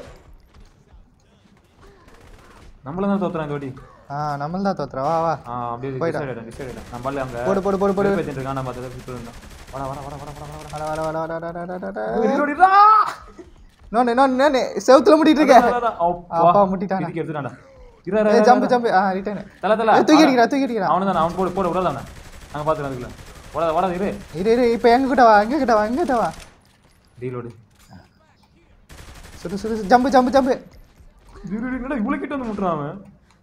நம்மள தான் தோத்துறான் இந்த வாட்டி ஆ நம்மள தான் தோத்துறோம் வா வா ஆ அப்படியே போயிட்டான். டிசைட் ஆயிடும் டிசைட் ஆயிடும் நம்ம பால்ல அங்க போடு போடு போடு போடு பேசிட்டு இருக்கான் நம்ம அதை சுட்டு இருந்தோம் வர வர வர வர வர வர வர வட வட வட வட வட வட வட reload இடா. நோனு நோனு நோனு செவுத்துல முட்டிட்டு அதான், இருக்கேன் அதான், அப்பா. அப்பா முட்டிட்டானா. இதுக்கு எடுத்துட்டான்டா. இரு, இரு, ஏ இரு, ஜம்பு இரு. ஜம்பு ஆ ரிட்டர்ன் தல, தல. ஏய், தூக்கி அடிக்கிறா, தூக்கி அடிக்கிறா. அவனுதான், அவன் போடு, போடு, விடாத அவனை. நாங்க பாத்துக்கிறோம் அதுக்குள்ள. ஓடாத, ஓடாத, இரு. இரு இரு இப்போ எங்க கிட்ட வா எங்க கிட்ட வா எங்க கிட்ட வா Reload. சுடு சுடு சுடு, ஜம்பு ஜம்பு ஜம்பு இரு, இரு, என்னடா இவ்வளவு கிட்ட வந்து முட்டுறான் அவன்?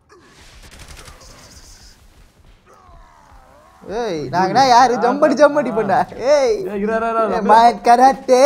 ஏய் நாங்கனா யாரு ஜம்படி ஜம்படி பண்ணா ஏய் ஏய், இரு, இரு, இரு, ஏ, இரு. மான் கராத்தே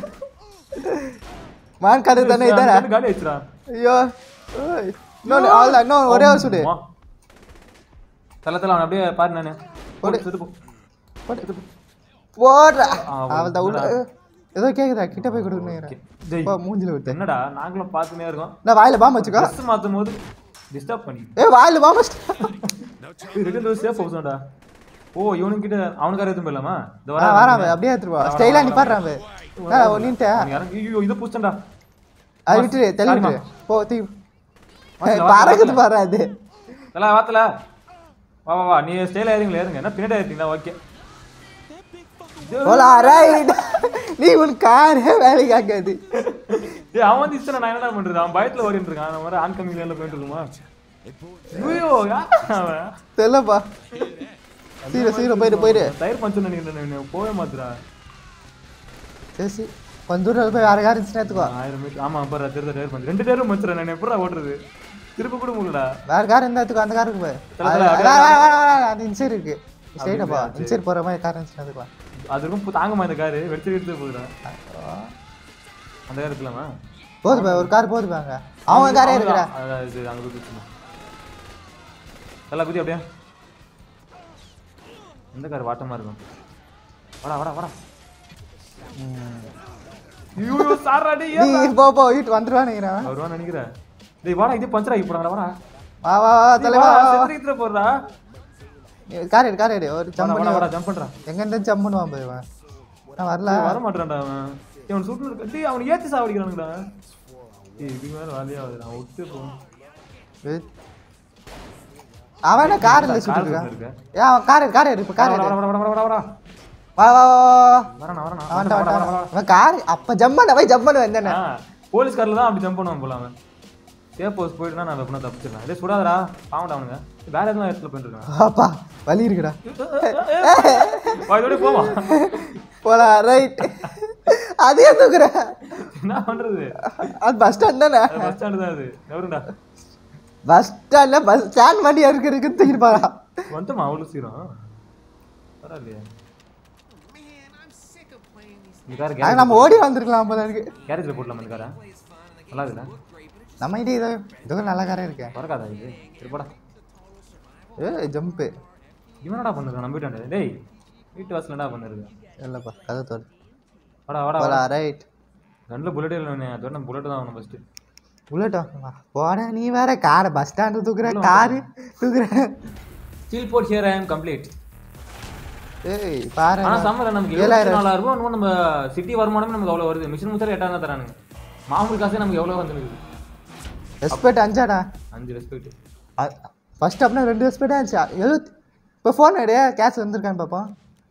மான் கராத்தே தானே அந்த இதானே கண்ணு காலி ஆயிடுச்சுடா. ஐயோ ஏய் இன்னொன்று அவ்வளோ இன்னும் ஒரே ஒரு சுடு ஆமா. தல, தல, அவனை அப்படியே பாரு நானு. போடு, போடு. செத்து போ. போடு. போடுறா ஆ, அவள் தான் உள்ள என்னடா? ஏதோ கேக்குதா கிட்ட போய் கொடுக்கணும் டேய், மூஞ்சில விட்டு என்னடா நாங்களும் பார்த்துனே இருக்கோம் நான் வாயில பாம்பு வச்சுக்கோ ட்ரெஸ் மாத்தும் போது டிஸ்டர்ப் பண்ணி ஏ வாயில பாம்பு வச்சுக்கோ. ரெண்டு சேஃப் ஹவுஸ்டா ஓ இவனுக்கிட்ட அவனுக்கார எதுவும் போயிடலாமா இந்த ஆ வரான் அப்படியே எடுத்துருவா ஸ்டைலா நிப்பாடுறான் நின்ட்டேன் ஐயோ இதை பூச்சண்டா அது விட்டுரு தள்ளி சாரிம்மா. விட்டுரு போ தீ வாசல, பறக்குது வாசல. பாரு அது தல வாத்தல வா வா வா நீ ஸ்டைல ஏறிங்களா ஏறுங்க என்ன பின்னாடி ஏறிட்டீங்களா ஓகே போலாம் ரைட் நீ உன் காரே வேலைக்கு ஆகாது ஏய் அவன் வந்து இஷ்டம் நான் என்னடா பண்றது அவன் பயத்துல ஓடிட்டு இருக்கான் அந்த மாதிரி ஆன் கமிங் லைன்ல போயிட்டு இருக்குமா ஐயோ யார் அவன் தெரியலப்பா சீர சீர போயிட்டு போயிட்டு டயர் பஞ்சர் நினைக்கிறேன் போவே மாத்துறா சரி சரி கொஞ்ச தூரம் போய் வேற கார் இருந்துச்சுன்னா எடுத்துக்கோ ஆயிரம் மீட்டர் ஆமா பாரு திருத்த டயர் பஞ்சர் ரெண்டு டயரும் பஞ்சர் நான் எப்படா ஓட்டுறது திருப்ப கூட முடியலடா வேற கார் இருந்தா எடுத்துக்கோ அந்த காருக்கு போய் தல, அது- தல, அது- அது- அது- அது- அது இன்சைட் இருக்கு ஸ்ட்ரைட்டாப்பா அப்படியா? இன்சைட் போற மாதிரி கார் இருந்துச்சுன்னா எடுத்துக்கலாம் அது இருக்கும் தாங்குமா இந்த காரு வெடிச்சு வெடிச்சு போகுதுடா அந்த கார் இருக்கலாமா போது பா ஒரு கார் போது பாங்க அவன் காரே இருக்கிறா அதான் இது அங்க போய் குதிச்சுமா எல்லாம் குதி அப்படியே எந்த கார் வாட்டமா இருக்கும் வாடா வாடா வாடா ஐயோ சாரா டேய் நீ ஏன் போ போ வீட்டு வந்துருவான்னு நினைக்கிறேன் அவருவா நினைக்கிறேன் டேய் வாடா இது பஞ்சர் ஆகி போடாங்கடா வாடா வா வா வா டேய், தலைவா வாடா, செத்துக்கிட்டு போறடா நீ கார் எடு கார் எடு ஒரு வாடா ஜம்ப் வாடா பண்ணி வாடா ஜம்ப் பண்றான் எங்க இருந்து ஜம்ப் பண்ணுவான் போய் இவன். நான் வரல வர மாட்டான்டா அவன் டேய், அவன் சுட்டு இருக்க டேய் அவன் ஏத்தி சாவடிக்கிறானுடா டேய் இது மேல வேலையா ஆகுது நான் விட்டு போ ஏய். அவன் என்ன கார் இல்ல கார் சுட்டு இருக்கான் இருக்கேன். ஏன் அவன் கார் எடு கார் எடு இப்ப கார் வாடா எடு வாடா வாடா வாடா வாடா வா வா வா வா வரேன் வரேன் அவன் அவன் அவன் கார் அப்ப ஜம்ப் பண்ண போய் ஜம்ப் பண்ண வந்தானே போலீஸ் கார்ல தான் அப்படி ஜம்ப் பண்ணுவான் போல அவன் சேஃப் போஸ்ட் போயிட்டுனா நான் வெப்பனா தப்பிச்சிடலாம் டேய் சுடாதடா பாவம்டா அவனுங்க வேற எதுவும் இடத்துல போயிட்டு இருக்கான் அப்பா வலி இருக்குடா வா இதோட போவா போலாம் ரைட் அதே தூக்குற என்ன பண்றது அது பஸ் ஸ்டாண்ட் தானே பஸ் ஸ்டாண்டு தான் அது எவருடா பஸ் ஸ்டாண்ட்ல பஸ் ஸ்டாண்ட் வண்டி இருக்கு இருக்கு தூக்கிட்டு போறா வந்துமா அவ்வளோ சீரம் பரவாயில்லையே இந்த கார் ஆனா நம்ம ஓடி வந்திருக்கலாம் போல இருக்கு கேரேஜில் போடலாம் இந்த காரை நல்லா இருக்குல்ல நம்ம கிட்டே இது இதுவும் நல்ல காரே இருக்கு பறக்காதா இது இருப்படா ஏ ஜம்ப்பு இவனடா பண்ணுறான் நம்பிட்டான் டேய் வீட்டு வாசல் என்னடா பண்ணுறது இல்லப்பா கதை தோல் வாடா வாடா போலாம் ரைட் கண்ணில் புல்லட்டே இல்லை அதோட நம்ம புல்லட்டு தான் ஆகணும் ஃபஸ்ட்டு புல்லட் போடா நீ வேற காரை பஸ் ஸ்டாண்டு தூக்குற காரு தூக்குற steal port here I am complete ஏய் பாரு ஆனா சம்மர் நமக்கு ஏழாயிரம். இருபத்தி நாலாயிரம் ரூபாய் இன்னும் நம்ம சிட்டி வருமானமே நமக்கு அவ்வளோ வருது மிஷின் முத்தர எட்டாயிரம் தான் தரானுங்க மாமூல் காசே நமக்கு எவ்வளோ வந்துருக்கு ரெஸ்பெக்ட் அஞ்சாடா அஞ்சு ரெஸ்பெக்ட் ஃபர்ஸ்ட் அப்படின்னா ரெண்டு ரெஸ்பெக்ட் ஆச்சு எழுபத்தி இப்போ ஃபோன் எடு கேஷ் வந்திருக்கான்னு பார்ப்போம்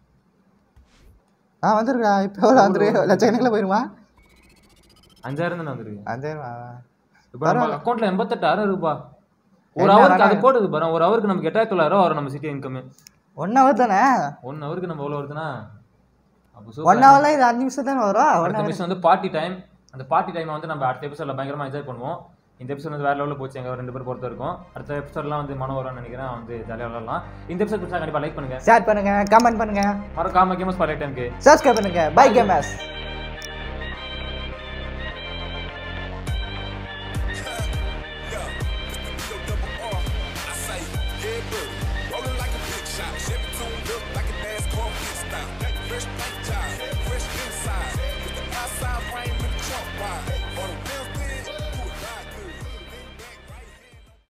ஆ வந்திருக்கா இப்போ எவ்வளோ வந்துருக்கு லட்சக்கணக்கில் போயிருமா அஞ்சாயிரம் தானே வந்துருக்கு அஞ்சாயிரம் இப்போ நம்ம அக்கௌண்ட்ல எண்பத்தெட்டாயிரம் ரூபாய் ஒரு என்ன ஹவருக்கு அது வேணா- போடுது பாரு ஒரு ஹவருக்கு நமக்கு எட்டாயிரத்தி தொள்ளாயிரம் வரும் நம்ம சிட்டி இன்கம் ஒன் ஹவர் தானே ஒன் ஹவருக்கு நம்ம எவ்வளோ வருதுன்னா அப்போ ஒன் ஹவர்ல இது அஞ்சு நிமிஷம் தானே வரும் ஒன் அடுத்த மிஷன் வந்து பார்ட்டி டைம் அந்த பார்ட்டி டைமை வந்து நம்ம அடுத்த எபிசோட்ல பயங்கரமா என்ஜாய் பண்ணுவோம் இந்த எபிசோட் வந்து வேற லெவலில் போச்சு எங்க ரெண்டு பேர் பொறுத்த இருக்கும் அடுத்த எபிசோட்லாம் வந்து மனம் வரும்னு நினைக்கிறேன் வந்து ஜாலியாக விளாடலாம் இந்த எபிசோட் பிடிச்சா கண்டிப்பா லைக் பண்ணுங்க ஷேர் பண்ணுங்க கமெண்ட் பண்ணுங்க மறக்காம கேமஸ் பாலே டைம்க்கு சப்ஸ்கிரைப் பண்ணுங்க பை கேமஸ்